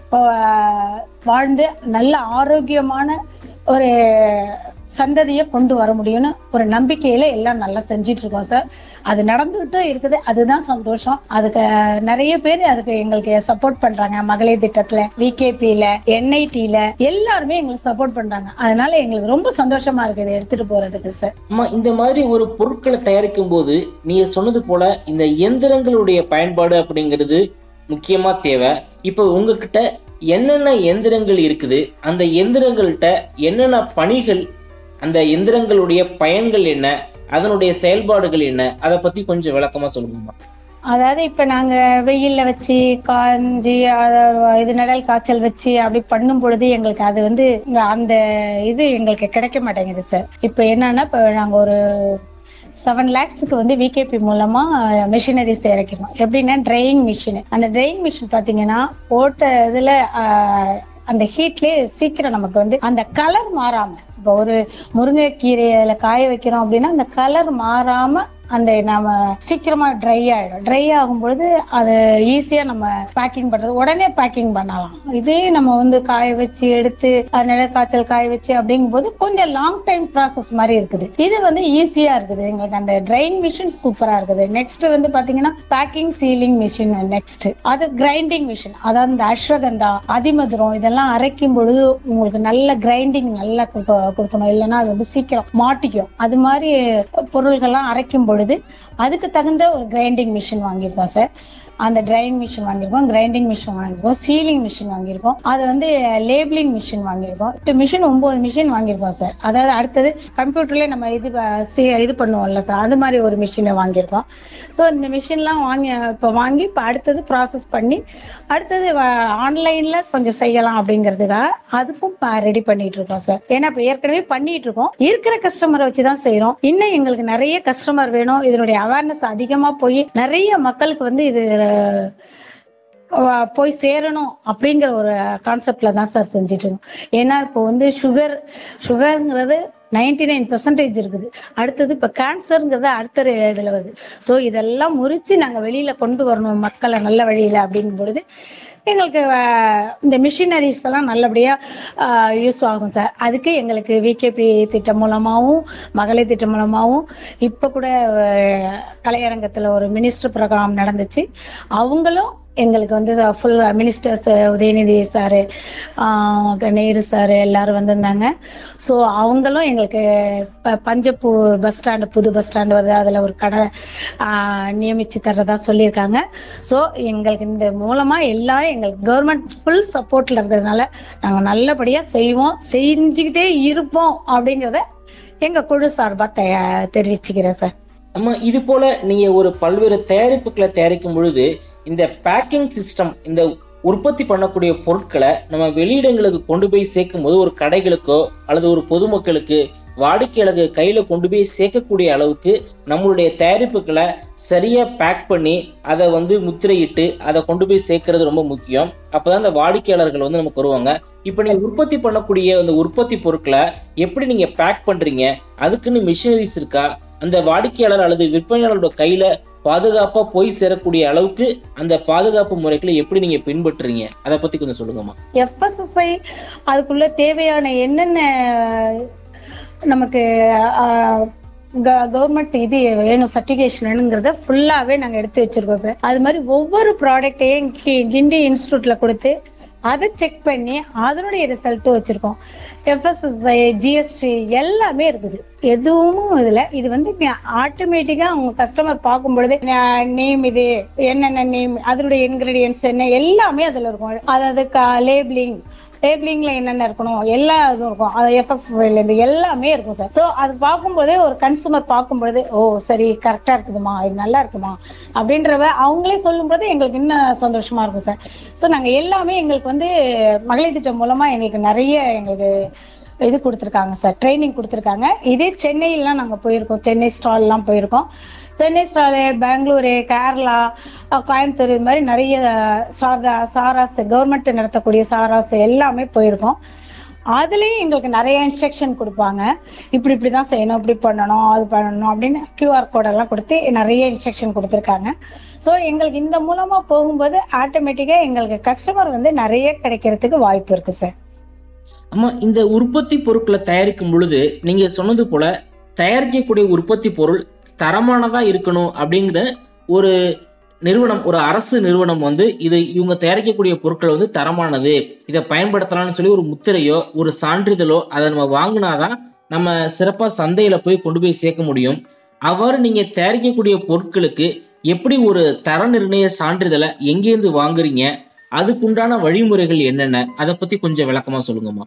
ஆஹ், வாழ்ந்து நல்ல ஆரோக்கியமான ஒரு சந்ததியை கொண்டு வர முடியும்னு ஒரு நம்பிக்கையில எல்லாம் நல்லா செஞ்சிட்டு இருக்கோம் சார் அது நடந்துகிட்டு இருக்குது அதுதான் சந்தோஷம் அதுக்கு நிறைய பேர் அதுக்கு எங்களுக்கு சப்போர்ட் பண்றாங்க மகளிர் திட்டத்துல விகேபியில என்ஐடில எல்லாருமே எங்களுக்கு சப்போர்ட் பண்றாங்க அதனால எங்களுக்கு ரொம்ப சந்தோஷமா இருக்குது இதை எடுத்துட்டு போறதுக்கு சார் அம்மா இந்த மாதிரி ஒரு பொருட்களை தயாரிக்கும் போது நீங்க சொன்னது போல இந்த எந்திரங்களுடைய பயன்பாடு அப்படிங்கிறது முக்கியமா தேவை இப்ப உங்ககிட்ட என்னென்ன எந்திரங்கள் இருக்குது அந்த எந்திரங்கள்ட்ட என்னென்ன பணிகள் அந்த எந்திரங்களுடைய பயன்கள் என்ன அதனுடைய செயல்பாடுகள் என்ன அதை பத்தி கொஞ்சம் விளக்கமா சொல்லுங்கம்மா அதாவது இப்ப நாங்க வெயில்ல வச்சு காஞ்சி அத- இது நிழல் காய்ச்சல் வச்சு அப்படி பண்ணும் பொழுது எங்களுக்கு அது வந்து இங்க அந்த இது எங்களுக்கு கிடைக்க மாட்டேங்குது சார் இப்ப என்னன்னா இப்ப நாங்க ஒரு செவன் லேக்ஸுக்கு வந்து விகேபி மூலமா மிஷினரிஸ் இறக்கிறோம் எப்படின்னா ட்ரையிங் மிஷின் அந்த ட்ரையிங் மிஷின் பாத்தீங்கன்னா போட்ட இதுல ஆஹ், அந்த ஹீட்லயே சீக்கிரம் நமக்கு வந்து அந்த கலர் மாறாம இப்போ ஒரு முருங்கைக்கீரையில காய வைக்கிறோம் அப்படின்னா அந்த கலர் மாறாம அந்த நம்ம சீக்கிரமா ட்ரை ஆயிடும் ட்ரை ஆகும் பொழுது அது ஈஸியா நம்ம பேக்கிங் பண்றது உடனே பேக்கிங் பண்ணலாம் இதே நம்ம வந்து காய வச்சு எடுத்து அது நிலக்காய்ச்சல் காய வச்சு அப்படிங்கும் போது கொஞ்சம் லாங் டைம் ப்ராசஸ் மாதிரி இருக்குது இது வந்து ஈஸியா இருக்குது எங்களுக்கு அந்த ட்ரைன் மிஷின் சூப்பரா இருக்குது நெக்ஸ்ட் வந்து பாத்தீங்கன்னா பேக்கிங் சீலிங் மிஷின் நெக்ஸ்ட் அது கிரைண்டிங் மிஷின் அதாவது இந்த அஸ்வகந்தா அதிமதுரம் இதெல்லாம் அரைக்கும் பொழுது உங்களுக்கு நல்ல கிரைண்டிங் நல்லா கொடுக்க- கொடுக்கணும் இல்லைன்னா அது வந்து சீக்கிரம் மாட்டிக்கும் அது மாதிரி பொருள்கள்லாம் அரைக்கும் பொழுது அதுக்கு தகுந்த ஒரு கிரைண்டிங் மிஷின் வாங்கியிருக்கோம் சார் அந்த ட்ரைன் மிஷின் வாங்கியிருக்கோம் கிரைண்டிங் மிஷின் வாங்கியிருக்கோம் சீலிங் மிஷின் வாங்கியிருக்கோம் அது வந்து லேபிளிங் மிஷின் வாங்கியிருக்கோம் எட்டு மிஷின் ஒன்பது மிஷின் வாங்கியிருக்கோம் சார் அதாவது அடுத்தது கம்ப்யூட்டர்ல நம்ம இது ப- சி- இது பண்ணுவோம்ல சார் அது மாதிரி ஒரு மிஷினை வாங்கியிருக்கோம் ஸோ இந்த மிஷின்லாம் வாங்கி இப்போ வாங்கி இப்போ அடுத்தது ப்ராசஸ் பண்ணி அடுத்தது ஆன்லைன்ல கொஞ்சம் செய்யலாம் அப்படிங்கிறதுக்காக அதுக்கும் ரெடி பண்ணிட்டு இருக்கோம் சார் ஏன்னா இப்போ ஏற்கனவே பண்ணிட்டு இருக்கோம் இருக்கிற கஸ்டமரை வச்சு தான் செய்யறோம் இன்னும் எங்களுக்கு நிறைய கஸ்டமர் வேணும் இதனுடைய அவேர்னஸ் அதிகமா போய் நிறைய மக்களுக்கு வந்து இது அஹ், போய் சேரணும் அப்படிங்கிற ஒரு கான்செப்ட்ல தான் சார் செஞ்சுட்டு இருக்கோம் ஏன்னா இப்போ வந்து சுகர் சுகருங்கிறது நைன்டி நைன் பெர்சன்டேஜ் இருக்குது அடுத்தது இப்போ கேன்சருங்கிறது அடுத்த இதுல வருது ஸோ இதெல்லாம் முறிச்சு நாங்க வெளியில கொண்டு வரணும் மக்களை நல்ல வழியில அப்படிங்கும் பொழுது எங்களுக்கு அஹ், இந்த மிஷினரிஸ் எல்லாம் நல்லபடியா யூஸ் ஆகும் சார் அதுக்கு எங்களுக்கு விகேபி திட்டம் மூலமாகவும் மகளிர் திட்டம் மூலமாகவும் இப்போ கூட அஹ், கலையரங்கத்துல ஒரு மினிஸ்டர் ப்ரோக்ராம் நடந்துச்சு அவங்களும் எங்களுக்கு வந்து full ministers Udhayanidhi sir Nehru sir எல்லாரும் வந்திருந்தாங்க ஸோ அவங்களும் எங்களுக்கு ப- பஞ்சப்பூர் பஸ் ஸ்டாண்டு புது பஸ் ஸ்டாண்டு வருது அதுல ஒரு கடை ஆஹ், நியமிச்சு தர்றதா சொல்லியிருக்காங்க ஸோ எங்களுக்கு இந்த மூலமா எல்லாரும் எங்களுக்கு கவர்மெண்ட் ஃபுல் சப்போர்ட்ல இருக்கிறதுனால நாங்க நல்லபடியா செய்வோம் செஞ்சுக்கிட்டே இருப்போம் அப்படிங்கிறத எங்க குழு சார்பா தெ- தெரிவிச்சுக்கிறேன் சார் அம்மா இது போல நீங்க ஒரு பல்வேறு தயாரிப்புகளை தயாரிக்கும் பொழுது இந்த பேக்கிங் சிஸ்டம் இந்த உற்பத்தி பண்ணக்கூடிய பொருட்களை நம்ம வெளியிடங்களுக்கு கொண்டு போய் சேர்க்கும் போது ஒரு கடைகளுக்கோ அல்லது ஒரு பொதுமக்களுக்கு வாடிக்கையாளருக்கு கையில கொண்டு போய் சேர்க்கக்கூடிய அளவுக்கு நம்மளுடைய தயாரிப்புகளை சரியா பேக் பண்ணி அதை வந்து முத்திரையிட்டு அதை கொண்டு போய் சேர்க்கறது ரொம்ப முக்கியம் அப்பதான் அந்த வாடிக்கையாளர்கள் வந்து நமக்கு வருவாங்க இப்ப நீங்க உற்பத்தி பண்ணக்கூடிய அந்த உற்பத்தி பொருட்களை எப்படி நீங்க பேக் பண்றீங்க அதுக்குன்னு மிஷினரிஸ் இருக்கா அந்த வாடிக்கையாளர் அல்லது விற்பனையாளரோட கையில பாதுகாப்பா போய் சேரக்கூடிய அளவுக்கு அந்த பாதுகாப்பு முறைகளை எப்படி நீங்க பின்பற்றுறீங்க அதை பத்தி கொஞ்சம் சொல்லுங்கம்மா எஃப்எஸ்எஸ்ஐ அதுக்குள்ள தேவையான என்னென்ன நமக்கு கவர்மெண்ட் இது வேணும் சர்டிபிகேஷன் வேணுங்கிறத ஃபுல்லாவே நாங்க எடுத்து வச்சிருக்கோம் சார் அது மாதிரி ஒவ்வொரு ப்ராடக்டையும் கிண்டி இன்ஸ்டியூட்ல கொடுத்து அதை செக் பண்ணி அதனுடைய ரிசல்ட் வச்சிருக்கோம் எஃப்எஸ்எஸ்ஐ ஜிஎஸ்டி எல்லாமே இருக்குது எதுவும் இதுல இது வந்து ஆட்டோமேட்டிக்கா அவங்க கஸ்டமர் பார்க்கும் பொழுது நேம் இது என்னென்ன நேம் அதனுடைய இன்கிரீடியன்ஸ் என்ன எல்லாமே அதுல இருக்கும் அதாவது லேபிளிங் லேபிளிங்ல என்னென்ன இருக்கணும் எல்லா இதுவும் இருக்கும் அது எஃப்எஃப்ல இருந்து எல்லாமே இருக்கும் சார் ஸோ அது பார்க்கும்போதே ஒரு கன்சூமர் பார்க்கும்பொழுது ஓ சரி கரெக்டா இருக்குதுமா இது நல்லா இருக்குமா அப்படின்றவ அவங்களே சொல்லும்போது எங்களுக்கு இன்னும் சந்தோஷமா இருக்கும் சார் ஸோ நாங்க எல்லாமே எங்களுக்கு வந்து மகளிர் திட்டம் மூலமா எங்களுக்கு நிறைய எங்களுக்கு இது கொடுத்துருக்காங்க சார் ட்ரைனிங் கொடுத்துருக்காங்க இதே சென்னையிலாம் நாங்க போயிருக்கோம் சென்னை ஸ்டால்லாம் போயிருக்கோம் சென்னை ஸ்டாலு பெங்களூரு கேரளா அஹ் கோயம்புத்தூர் இது மாதிரி நிறைய சாரதா சாராஸ் கவர்மெண்ட் நடத்தக்கூடிய சாராஸ் எல்லாமே போயிருக்கோம் அதுலயும் எங்களுக்கு நிறைய இன்ஸ்ட்ரக்ஷன் கொடுப்பாங்க இப்படி இப்படிதான் செய்யணும் இப்படி பண்ணணும் அது பண்ணணும் அப்படின்னு கியூஆர் கோடெல்லாம் கொடுத்து நிறைய இன்ஸ்ட்ரக்ஷன் கொடுத்துருக்காங்க ஸோ எங்களுக்கு இந்த மூலமா போகும்போது ஆட்டோமேட்டிக்கா எங்களுக்கு கஸ்டமர் வந்து நிறைய கிடைக்கிறதுக்கு வாய்ப்பு இருக்கு சார் அம்மா இந்த உற்பத்தி பொருட்களை தயாரிக்கும் பொழுது நீங்க சொன்னது போல தயாரிக்கக்கூடிய உற்பத்தி பொருள் தரமானதா இருக்கணும் அப்படிங்கிற ஒரு நிறுவனம் ஒரு அரசு நிறுவனம் வந்து இது இவங்க தயாரிக்கக்கூடிய பொருட்கள் வந்து தரமானது இதை பயன்படுத்தலாம்னு சொல்லி ஒரு முத்திரையோ ஒரு சான்றிதழோ அதை நம்ம வாங்கினாதான் நம்ம சிறப்பா சந்தையில போய் கொண்டு போய் சேர்க்க முடியும் அவ்வாறு நீங்க தயாரிக்கக்கூடிய பொருட்களுக்கு எப்படி ஒரு தர நிர்ணய சான்றிதழை எங்கேருந்து வாங்குறீங்க அதுக்குண்டான வழிமுறைகள் என்னென்ன அதை பத்தி கொஞ்சம் விளக்கமா சொல்லுங்கம்மா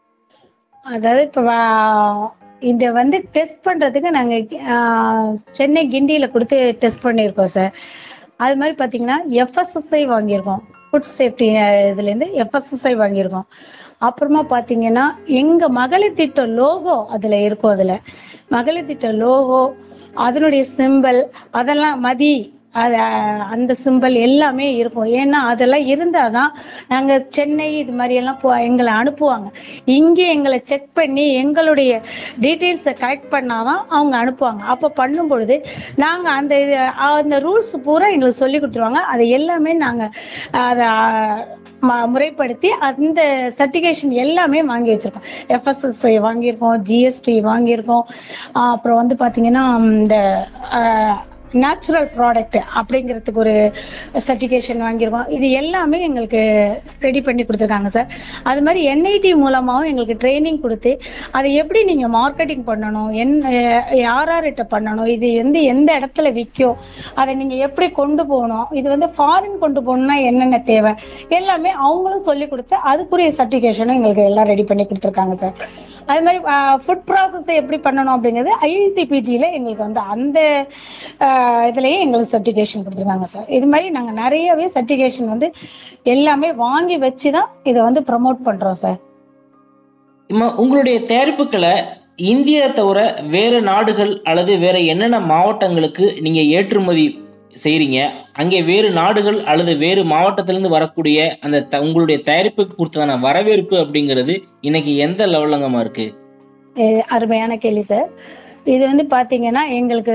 அதாவது இப்ப வா- இத வந்து டெஸ்ட் பண்றதுக்கு நாங்க ஆஹ், சென்னை கிண்டியில கொடுத்து டெஸ்ட் பண்ணியிருக்கோம் சார் அது மாதிரி பாத்தீங்கன்னா எஃப்எஸ்எஸ்ஐ வாங்கியிருக்கோம் ஃபுட் சேஃப்டி இதுல இருந்து எஃப்எஸ்எஸ்ஐ வாங்கியிருக்கோம் அப்புறமா பாத்தீங்கன்னா எங்க மகளிர் திட்ட லோகோ அதுல இருக்கும் அதுல மகளிர் திட்ட லோகோ அதனுடைய சிம்பல் அதெல்லாம் மதி அது அஹ், அந்த சிம்பல் எல்லாமே இருக்கும் ஏன்னா அதெல்லாம் இருந்தாதான் நாங்க சென்னை இது மாதிரி எல்லாம் போ எங்களை அனுப்புவாங்க இங்கே எங்களை செக் பண்ணி எங்களுடைய டீட்டெயில்ஸை கலெக்ட் பண்ணாதான் அவங்க அனுப்புவாங்க அப்போ பண்ணும் பொழுது நாங்க அந்த இது- அந்த ரூல்ஸ் பூரா எங்களுக்கு சொல்லி கொடுத்துருவாங்க அது எல்லாமே நாங்க அதை ம- முறைப்படுத்தி அந்த சர்டிஃபிகேஷன் எல்லாமே வாங்கி வச்சிருக்கோம் எஃப்எஸ்எஸ்ஐ வாங்கியிருக்கோம் ஜிஎஸ்டி வாங்கியிருக்கோம் ஆஹ் அப்புறம் வந்து பாத்தீங்கன்னா இந்த நேச்சுரல் ப்ராடக்ட் அப்படிங்கிறதுக்கு ஒரு சர்டிஃபிகேஷன் வாங்கியிருக்கோம் இது எல்லாமே எங்களுக்கு ரெடி பண்ணி கொடுத்துருக்காங்க சார் அது மாதிரி என்ஐடி மூலமாகவும் எங்களுக்கு ட்ரைனிங் கொடுத்து அதை எப்படி நீங்க மார்க்கெட்டிங் பண்ணணும் என்ன யார் யார்கிட்ட பண்ணணும் இது வந்து எந்த இடத்துல விற்கும் அதை நீங்க எப்படி கொண்டு போகணும் இது வந்து ஃபாரின் கொண்டு போகணும்னா என்னென்ன தேவை எல்லாமே அவங்களும் சொல்லி கொடுத்து அதுக்குரிய சர்டிஃபிகேஷனும் எங்களுக்கு எல்லாம் ரெடி பண்ணி கொடுத்துருக்காங்க சார் அது மாதிரி ஃபுட் ப்ராசஸ் எப்படி பண்ணணும் அப்படிங்கிறது ஐசிபிடியில எங்களுக்கு வந்து அந்த ஆஹ், இதுலயே எங்களுக்கு சர்டிஃபிகேஷன் கொடுத்துருக்காங்க சார் இது மாதிரி நாங்க நிறையவே சர்டிஃபிகேஷன் வந்து எல்லாமே வாங்கி வச்சு தான் இதை வந்து ப்ரமோட் பண்றோம் சார் இம்மா, உங்களுடைய தயாரிப்புகளை இந்தியா தவிர வேற நாடுகள் அல்லது வேற என்னென்ன மாவட்டங்களுக்கு நீங்க ஏற்றுமதி செய்றீங்க அங்கே வேறு நாடுகள் அல்லது வேறு மாவட்டத்திலிருந்து வரக்கூடிய அந்த த- உங்களுடைய தயாரிப்புக்கு கொடுத்ததான வரவேற்பு அப்படிங்கிறது இன்னைக்கு எந்த லெவலங்கமா இருக்கு இது அருமையான கேள்வி சார் இது வந்து பாத்தீங்கன்னா எங்களுக்கு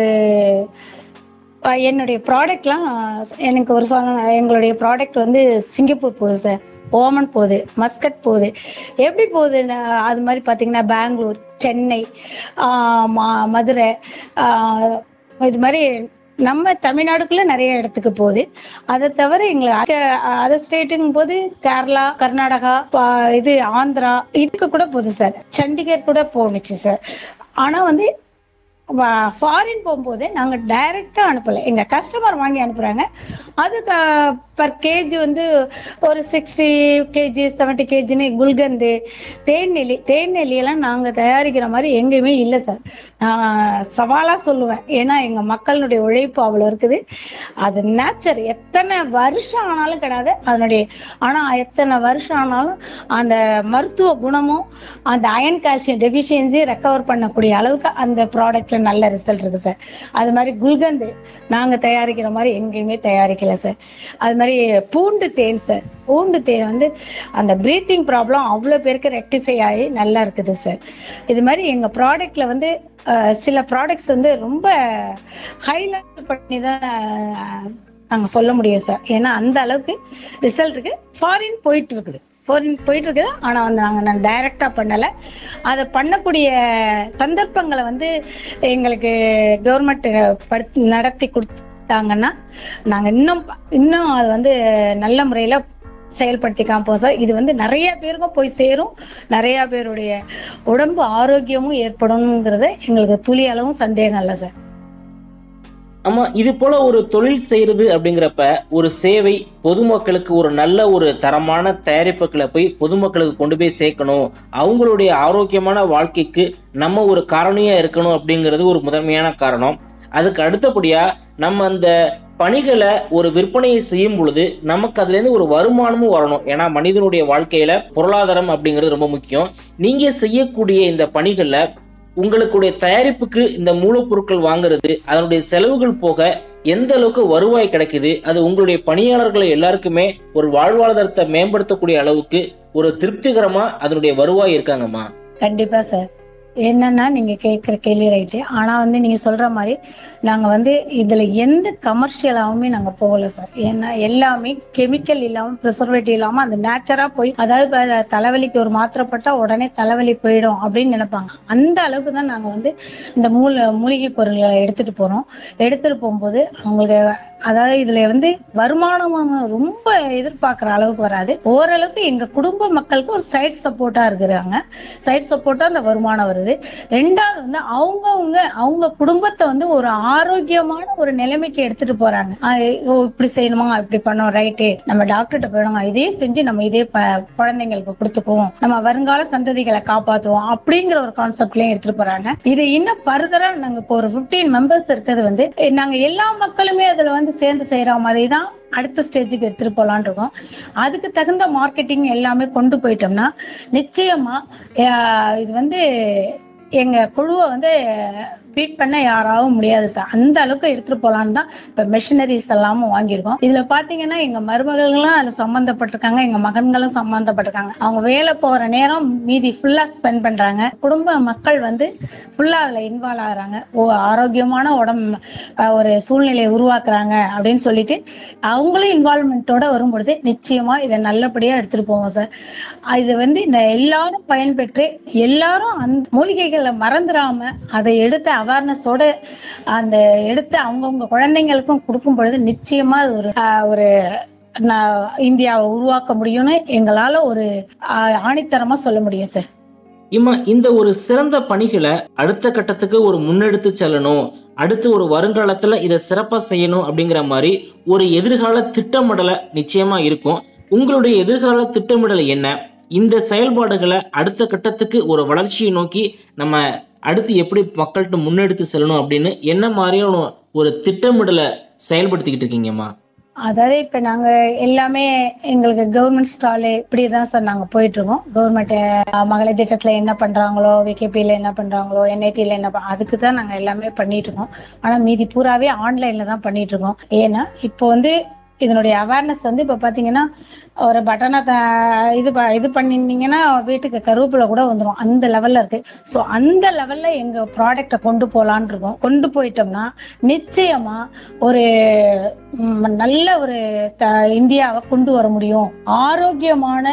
அஹ், என்னுடைய ப்ராடக்ட்லாம் எனக்கு ஒரு சொன்ன எங்களுடைய ப்ராடக்ட் வந்து சிங்கப்பூர் போகுது சார் ஓமன் போகுது மஸ்கட் போகுது எப்படி போகுதுன்னா அது மாதிரி பாத்தீங்கன்னா பெங்களூர் சென்னை ஆஹ் ம- மதுரை ஆஹ் இது மாதிரி நம்ம தமிழ்நாடுக்குள்ள நிறைய இடத்துக்கு போகுது அதை தவிர எங்களுக்கு அதர் ஸ்டேட்டுங்கும் போது கேரளா கர்நாடகா பா- இது ஆந்திரா இதுக்கு கூட போகுது சார் சண்டிகர் கூட போணுச்சு சார் ஆனா வந்து ஃபாரின் போகும்போது நாங்க டைரக்டா அனுப்பல எங்க கஸ்டமர் வாங்கி அனுப்புறாங்க அதுக்கு பர் கேஜி வந்து ஒரு சிக்ஸ்டி கேஜி செவன்டி கேஜின்னு குல்கந்து தேநெல்லி தேநெல்லி எல்லாம் நாங்க தயாரிக்கிற மாதிரி எங்கேயுமே இல்லை சார் நான் சவாலா சொல்லுவேன் ஏன்னா எங்க மக்களுடைய உழைப்பு அவ்வளவு இருக்குது அது நேச்சர் எத்தனை வருஷம் ஆனாலும் கிடையாது அதனுடைய ஆனா எத்தனை வருஷம் ஆனாலும் அந்த மருத்துவ குணமும் அந்த அயன் கால்சியம் டெபிஷியன்சி ரெக்கவர் பண்ணக்கூடிய அளவுக்கு அந்த ப்ராடக்ட்ல நல்ல ரிசல்ட் இருக்கு சார் அது மாதிரி குல்கந்து நாங்க தயாரிக்கிற மாதிரி எங்கேயுமே தயாரிக்கல சார் அது மாதிரி பூண்டு தேன் சார் பூண்டு தேன் வந்து அந்த பிரீத்திங் ப்ராப்ளம் அவ்வளவு பேருக்கு ரெக்டிஃபை ஆகி நல்லா இருக்குது சார் இது மாதிரி எங்க ப்ராடக்ட்ல வந்து அஹ், சில ப்ராடக்ட்ஸ் வந்து ரொம்ப ஹைலைட் பண்ணி தான் அஹ், நாங்க சொல்ல முடியும் சார் ஏன்னா அந்த அளவுக்கு ரிசல்ட் இருக்கு ஃபாரின் போயிட்டு இருக்குது ஃபாரின் போயிட்டு இருக்குது ஆனா வந்து நாங்க டைரக்டா பண்ணல அதை பண்ணக்கூடிய சந்தர்ப்பங்களை வந்து எங்களுக்கு கவர்மெண்ட் படுத்தி நடத்தி கொடுத்தாங்கன்னா நாங்க இன்னும் இன்னும் அது வந்து நல்ல முறையில செயல்படுத்தி காமிப்போம் சார் இது வந்து நிறைய பேருக்கும் போய் சேரும் நிறைய பேருடைய உடம்பு ஆரோக்கியமும் ஏற்படணுங்கிறது எங்களுக்கு துளி அளவும் சந்தேகம் இல்லை சார் ஆமா இது போல ஒரு தொழில் செய்யறது அப்படிங்கிறப்ப ஒரு சேவை பொதுமக்களுக்கு ஒரு நல்ல ஒரு தரமான தயாரிப்புகளை போய் பொதுமக்களுக்கு கொண்டு போய் சேர்க்கணும் அவங்களுடைய ஆரோக்கியமான வாழ்க்கைக்கு நம்ம ஒரு காரணியா இருக்கணும் அப்படிங்கிறது ஒரு முதன்மையான காரணம் அதுக்கு அடுத்தபடியா நம்ம அந்த பணிகளை ஒரு விற்பனையை செய்யும் பொழுது நமக்கு அதுல இருந்து ஒரு வருமானமும் வரணும் ஏன்னா மனிதனுடைய வாழ்க்கையில பொருளாதாரம் அப்படிங்கிறது ரொம்ப முக்கியம் நீங்க செய்யக்கூடிய இந்த பணிகள்ல உங்களுடைய தயாரிப்புக்கு இந்த மூலப்பொருட்கள் வாங்குறது அதனுடைய செலவுகள் போக எந்த அளவுக்கு வருவாய் கிடைக்குது அது உங்களுடைய பணியாளர்கள் எல்லாருக்குமே ஒரு வாழ்வாதாரத்தை மேம்படுத்தக்கூடிய அளவுக்கு ஒரு திருப்திகரமா அதனுடைய வருவாய் இருக்காங்கம்மா கண்டிப்பா சார் என்னன்னா நீங்க கேட்கிற கேள்வி ரைட்டு ஆனா வந்து நீங்க சொல்ற மாதிரி நாங்க வந்து இதுல எந்த கமர்ஷியலாவுமே நாங்க போகல சார் ஏன்னா எல்லாமே கெமிக்கல் இல்லாம ப்ரிசர்வேட்டிவ் இல்லாம அந்த நேச்சரா போய் அதாவது இப்ப தலைவலிக்கு ஒரு மாத்திரை போட்டா உடனே தலைவலி போயிடும் அப்படின்னு நினைப்பாங்க அந்த அளவுக்கு தான் நாங்க வந்து இந்த மூல மூலிகை பொருள்களை எடுத்துட்டு போறோம் எடுத்துட்டு போகும்போது அவங்களுக்கு அதாவது இதுல வந்து வருமானம் ரொம்ப எதிர்பார்க்கிற அளவுக்கு வராது ஓரளவுக்கு எங்க குடும்ப மக்களுக்கு ஒரு சைட் சப்போர்ட்டா இருக்கிறாங்க சைட் சப்போர்ட்டா அந்த வருமானம் வருது ரெண்டாவது வந்து அவங்கவுங்க அவங்க குடும்பத்தை வந்து ஒரு ஆரோக்கியமான ஒரு நிலைமைக்கு எடுத்துட்டு போறாங்க ஆஹ் ஓ இப்படி செய்யணுமா இப்படி பண்ணோம் ரைட்டு நம்ம டாக்டர்கிட்ட போயிடுங்க இதே செஞ்சு நம்ம இதே ப- குழந்தைங்களுக்கு கொடுத்துக்குவோம் நம்ம வருங்கால சந்ததிகளை காப்பாத்துவோம் அப்படிங்கிற ஒரு கான்செப்ட்லயும் எடுத்துட்டு போறாங்க இது இன்னும் ஃபர்தரா நாங்க இப்போ ஒரு 15 மெம்பர்ஸ் இருக்கிறது வந்து eh, நாங்க எல்லா மக்களுமே அதுல வந்து சேர்ந்து செய்யற மாதிரி தான் அடுத்த ஸ்டேஜுக்கு எடுத்துட்டு போலான் இருக்கோம் அதுக்கு தகுந்த மார்க்கெட்டிங் எல்லாமே கொண்டு போயிட்டோம்னா நிச்சயமா அஹ், இது வந்து எங்க குழுவை வந்து பீட் பண்ண யாராவும் முடியாது சார் அந்த அளவுக்கு எடுத்துட்டு போலான்னு தான் இப்ப மெஷினரிஸ் எல்லாமும் வாங்கியிருக்கோம் இதுல பாத்தீங்கன்னா எங்க மருமகளும் அதுல சம்பந்தப்பட்டிருக்காங்க எங்க மகன்களும் சம்பந்தப்பட்டிருக்காங்க அவங்க வேலை போற நேரம் மீதி ஃபுல்லா ஸ்பெண்ட் பண்றாங்க குடும்ப மக்கள் வந்து ஃபுல்லா அதுல இன்வால்வ் ஆகுறாங்க ஓ ஆரோக்கியமான உடம்பு அஹ், ஒரு சூழ்நிலையை உருவாக்குறாங்க அப்படின்னு சொல்லிட்டு அவங்களும் இன்வால்மெண்ட்டோட வரும்பொழுது நிச்சயமா இதை நல்லபடியா எடுத்துட்டு போவோம் சார் அஹ் இது வந்து இந்த எல்லாரும் பயன்பெற்று எல்லாரும் அந்த மூலிகைகளை மறந்துடாம அதை எடுத்து அவேர்னஸோட அந்த எடுத்து அவங்கவுங்க குழந்தைங்களுக்கும் கொடுக்கும் பொழுது நிச்சயமா அது ஒரு ஆஹ், ஒரு ந- இந்தியாவை உருவாக்க முடியும்னு எங்களால ஒரு ஆஹ், ஆணித்தரமா சொல்ல முடியும் சார் இம்மா இந்த ஒரு சிறந்த பணிகளை அடுத்த கட்டத்துக்கு ஒரு முன்னெடுத்து செல்லணும் அடுத்து ஒரு வருங்காலத்துல இதை சிறப்பா செய்யணும் அப்படிங்கிற மாதிரி ஒரு எதிர்கால திட்டமிடலை நிச்சயமா இருக்கும் உங்களுடைய எதிர்கால திட்டமிடல் என்ன இந்த செயல்பாடுகளை அடுத்த கட்டத்துக்கு ஒரு வளர்ச்சியை நோக்கி நம்ம அடுத்து எப்படி மக்கள்கிட்ட முன்னெடுத்து செல்லணும் அப்படின்னு என்ன மாதிரியான ஒரு திட்டமிடலை செயல்படுத்திக்கிட்டு இருக்கீங்கம்மா அதாவது இப்ப நாங்க எல்லாமே எங்களுக்கு கவர்மெண்ட் ஸ்டாலு இப்படிதான் சார் நாங்க போயிட்டு இருக்கோம் கவர்மெண்ட் மகளிர் திட்டத்துல என்ன பண்றாங்களோ விகேபியில என்ன பண்றாங்களோ என்ஐடில என்ன பண்- அதுக்கு தான் நாங்க எல்லாமே பண்ணிட்டு இருக்கோம் ஆனா மீதி பூராவே ஆன்லைன்ல தான் பண்ணிட்டு இருக்கோம் ஏன்னா இப்போ வந்து இதனுடைய அவேர்னஸ் வந்து இப்ப பாத்தீங்கன்னா ஒரு பட்டனை த- இது ப- இது பண்ணிருந்தீங்கன்னா வீட்டுக்கு கருவேப்பிலை கூட வந்துரும் அந்த லெவல்ல இருக்கு சோ அந்த லெவல்ல எங்க ப்ராடக்ட கொண்டு போலான்னு இருக்கோம் கொண்டு போயிட்டோம்னா நிச்சயமா ஒரு ம், நல்ல ஒரு த- இந்தியாவை கொண்டு வர முடியும் ஆரோக்கியமான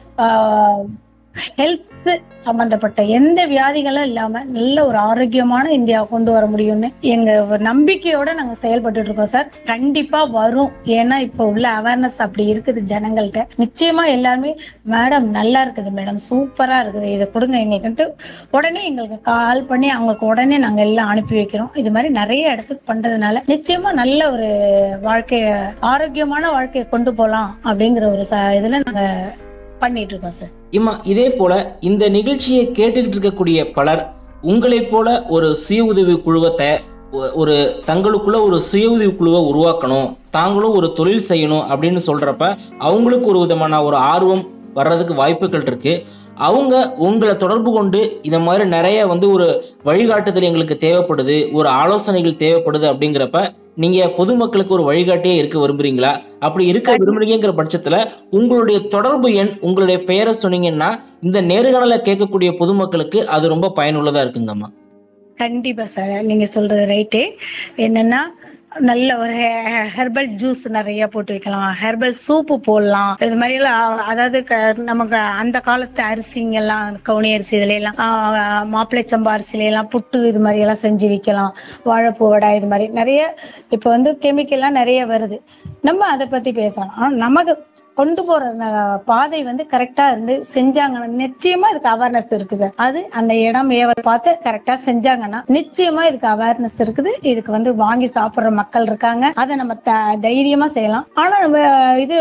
ஹெல்த் சம்பந்தப்பட்ட எந்த வியாதிகளும் இல்லாம நல்ல ஒரு ஆரோக்கியமான இந்தியாவை கொண்டு வர முடியும்னு எங்க ஒரு நம்பிக்கையோட நாங்க செயல்பட்டு இருக்கோம் சார் கண்டிப்பா வரும் ஏன்னா இப்ப உள்ள அவேர்னஸ் அப்படி இருக்குது ஜனங்கள்ட்ட நிச்சயமா எல்லாருமே மேடம் நல்லா இருக்குது மேடம் சூப்பரா இருக்குது இதை கொடுங்க எங்களுக்குன்ட்டு உடனே எங்களுக்கு கால் பண்ணி அவங்களுக்கு உடனே நாங்க எல்லாம் அனுப்பி வைக்கிறோம் இது மாதிரி நிறைய இடத்துக்கு பண்றதுனால நிச்சயமா நல்ல ஒரு வாழ்க்கைய ஆரோக்கியமான வாழ்க்கையை கொண்டு போலாம் அப்படிங்கிற ஒரு ச- இதுல நாங்க பண்ணிட்டு இருக்கோம் சார் இம்மா இதே போல இந்த நிகழ்ச்சியை கேட்டுக்கிட்டு இருக்கக்கூடிய பலர் உங்களைப் போல ஒரு சுய உதவி குழுவை தய- ஒ- ஒரு தங்களுக்குள்ள ஒரு சுய உதவி குழுவை உருவாக்கணும் தாங்களும் ஒரு தொழில் செய்யணும் அப்படின்னு சொல்றப்ப அவங்களுக்கு ஒரு விதமான ஒரு ஆர்வம் வர்றதுக்கு வாய்ப்புகள் இருக்கு அவங்க உங்களை தொடர்பு கொண்டு இந்த மாதிரி நிறைய வந்து ஒரு வழிகாட்டுதல் எங்களுக்கு தேவைப்படுது ஒரு ஆலோசனைகள் தேவைப்படுது அப்படிங்கிறப்ப நீங்க பொதுமக்களுக்கு ஒரு வழிகாட்டியே இருக்க விரும்புறீங்களா அப்படி இருக்க விரும்புறீங்கிற பட்சத்துல உங்களுடைய தொடர்பு எண் உங்களுடைய பெயரை சொன்னீங்கன்னா இந்த நேர்காணல கேட்கக்கூடிய பொதுமக்களுக்கு அது ரொம்ப பயனுள்ளதா இருக்குங்கம்மா கண்டிப்பா சார் நீங்க சொல்றது ரைட்டு என்னன்னா நல்ல ஒரு ஹெர்பல் ஜூஸ் நிறைய போட்டு வைக்கலாம் ஹெர்பல் சூப்பு போடலாம் இது மாதிரி எல்லாம் அதாவது க- நமக்கு அந்த காலத்து அரிசிங்க எல்லாம் கவுனி அரிசி இதுல எல்லாம் ஆஹ், மாப்பிள்ளை சம்பா அரிசில எல்லாம் புட்டு இது மாதிரி எல்லாம் செஞ்சு விற்கலாம் வாழைப்பூ வடை இது மாதிரி நிறைய இப்ப வந்து கெமிக்கல்லாம் நிறைய வருது நம்ம அதை பத்தி பேசலாம் ஆனா நமக்கு கொண்டு போற அந்த பாதை வந்து கரெக்டா இருந்து செஞ்சாங்கன்னா நிச்சயமா இதுக்கு அவேர்னஸ் இருக்குது சார் அது அந்த இடம் ஏவல் பார்த்து கரெக்டா செஞ்சாங்கன்னா நிச்சயமா இதுக்கு அவேர்னஸ் இருக்குது இதுக்கு வந்து வாங்கி சாப்பிடுற மக்கள் இருக்காங்க அதை நம்ம த- தைரியமா செய்யலாம் ஆனா நம்ம இது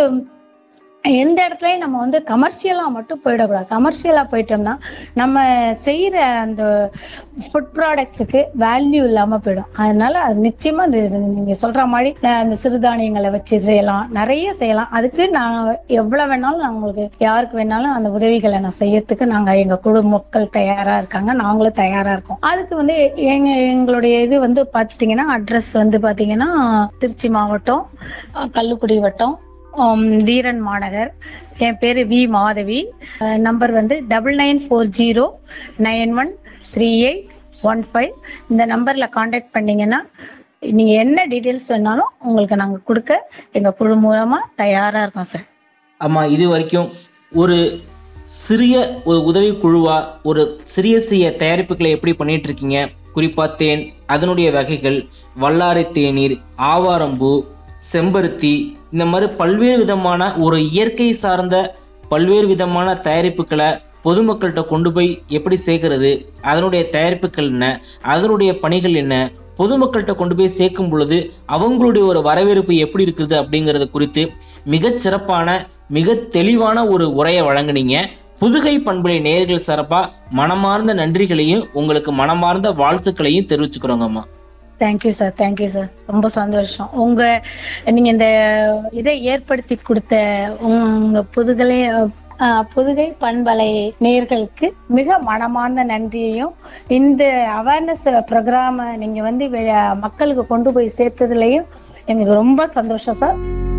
எந்த இடத்துலயும் நம்ம வந்து கமர்ஷியலா மட்டும் போயிடக்கூடாது கமர்ஷியலா போயிட்டோம்னா நம்ம செய்யற அந்த ஃபுட் ப்ராடக்ட்ஸுக்கு வேல்யூ இல்லாம போயிடும் அதனால அது நிச்சயமா இந்த நீங்க சொல்ற மாதிரி அஹ், இந்த சிறுதானியங்களை வச்சு செய்யலாம் நிறைய செய்யலாம் அதுக்கு நான் எவ்வளவு வேணாலும் நான் உங்களுக்கு யாருக்கு வேணாலும் அந்த உதவிகளை நான் செய்யறதுக்கு நாங்க எங்க குழு மக்கள் தயாரா இருக்காங்க நாங்களும் தயாரா இருக்கோம் அதுக்கு வந்து எங்க எங்களுடைய இது வந்து பாத்தீங்கன்னா அட்ரஸ் வந்து பாத்தீங்கன்னா திருச்சி மாவட்டம் அஹ், கள்ளுக்குடி வட்டம் ஆம், தீரன் மாநகர் என் பேரு வி மாதவி நம்பர் வந்து double nine four zero nine one three eight one five இந்த நம்பர்ல காண்டாக்ட் பண்ணீங்கன்னா நீங்க என்ன டீட்டெயில்ஸ் வேணாலும் உங்களுக்கு நாங்க கொடுக்க எங்க குழு மூலமா தயாரா இருக்கோம் சார் ஆமா இது வரைக்கும் ஒரு சிறிய ஒரு உதவி குழுவா ஒரு சிறிய சிறிய தயாரிப்புகளை எப்படி பண்ணிட்டு இருக்கீங்க குறிப்பா தேன் அதனுடைய வகைகள் வல்லாரை தேநீர் ஆவாரம்பூ செம்பருத்தி இந்த மாதிரி பல்வேறு விதமான ஒரு இயற்கை சார்ந்த பல்வேறு விதமான தயாரிப்புகளை பொதுமக்கள்கிட்ட கொண்டு போய் எப்படி சேர்க்கிறது அதனுடைய தயாரிப்புகள் என்ன அதனுடைய பணிகள் என்ன பொதுமக்கள்கிட்ட கொண்டு போய் சேர்க்கும் பொழுது அவங்களுடைய ஒரு வரவேற்பு எப்படி இருக்குது அப்படிங்கறது குறித்து மிகச் சிறப்பான மிக தெளிவான ஒரு உரையை வழங்குனீங்க புதுகை பண்புலை நேயர்கள் சார்பா மனமார்ந்த நன்றிகளையும் உங்களுக்கு மனமார்ந்த வாழ்த்துக்களையும் தெரிவிச்சுக்கிறோங்கம்மா தேங்க்யூ சார் தேங்க்யூ சார் ரொம்ப சந்தோஷம் உங்க நீங்க இந்த இதை ஏற்படுத்தி கொடுத்த உங்க புதுகலை அஹ், புதுகை பண்பலை நேயர்களுக்கு மிக மனமார்ந்த நன்றியையும் இந்த அவேர்னஸ் ப்ரோக்ராம நீங்க வந்து வெ- மக்களுக்கு கொண்டு போய் சேர்த்ததுலயும் எனக்கு ரொம்ப சந்தோஷம் சார்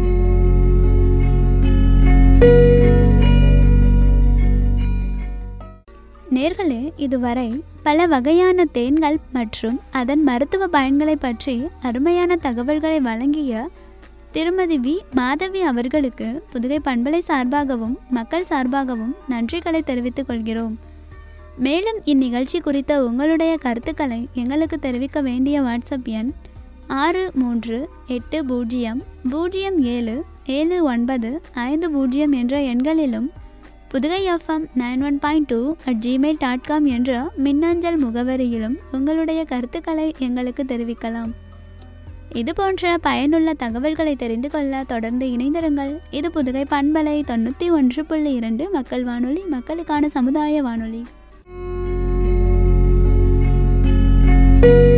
நேர்களே இதுவரை பல வகையான தேன்கள் மற்றும் அதன் மருத்துவ பயன்களை பற்றி அருமையான தகவல்களை வழங்கிய திருமதி வி மாதவி அவர்களுக்கு புதுகை பண்பலை சார்பாகவும் மக்கள் சார்பாகவும் நன்றிகளை தெரிவித்துக் கொள்கிறோம் மேலும் இந்நிகழ்ச்சி குறித்த உங்களுடைய கருத்துக்களை எங்களுக்கு தெரிவிக்க வேண்டிய வாட்ஸ்அப் எண் ஆறு மூன்று எட்டு பூஜ்ஜியம் பூஜ்ஜியம் ஏழு ஏழு ஒன்பது ஐந்து பூஜ்ஜியம் என்ற எண்களிலும் Pudugai FM nine one point two at Gmail dot com என்ற மின்னஞ்சல் முகவரியிலும் உங்களுடைய கருத்துக்களை எங்களுக்கு தெரிவிக்கலாம் இது போன்ற பயனுள்ள தகவல்களை தெரிந்து கொள்ள தொடர்ந்து இணைந்திருங்கள் இது புதுகை பண்பலை தொண்ணூற்றி ஒன்று புள்ளி இரண்டு மக்கள் வானொலி மக்களுக்கான சமுதாய வானொலி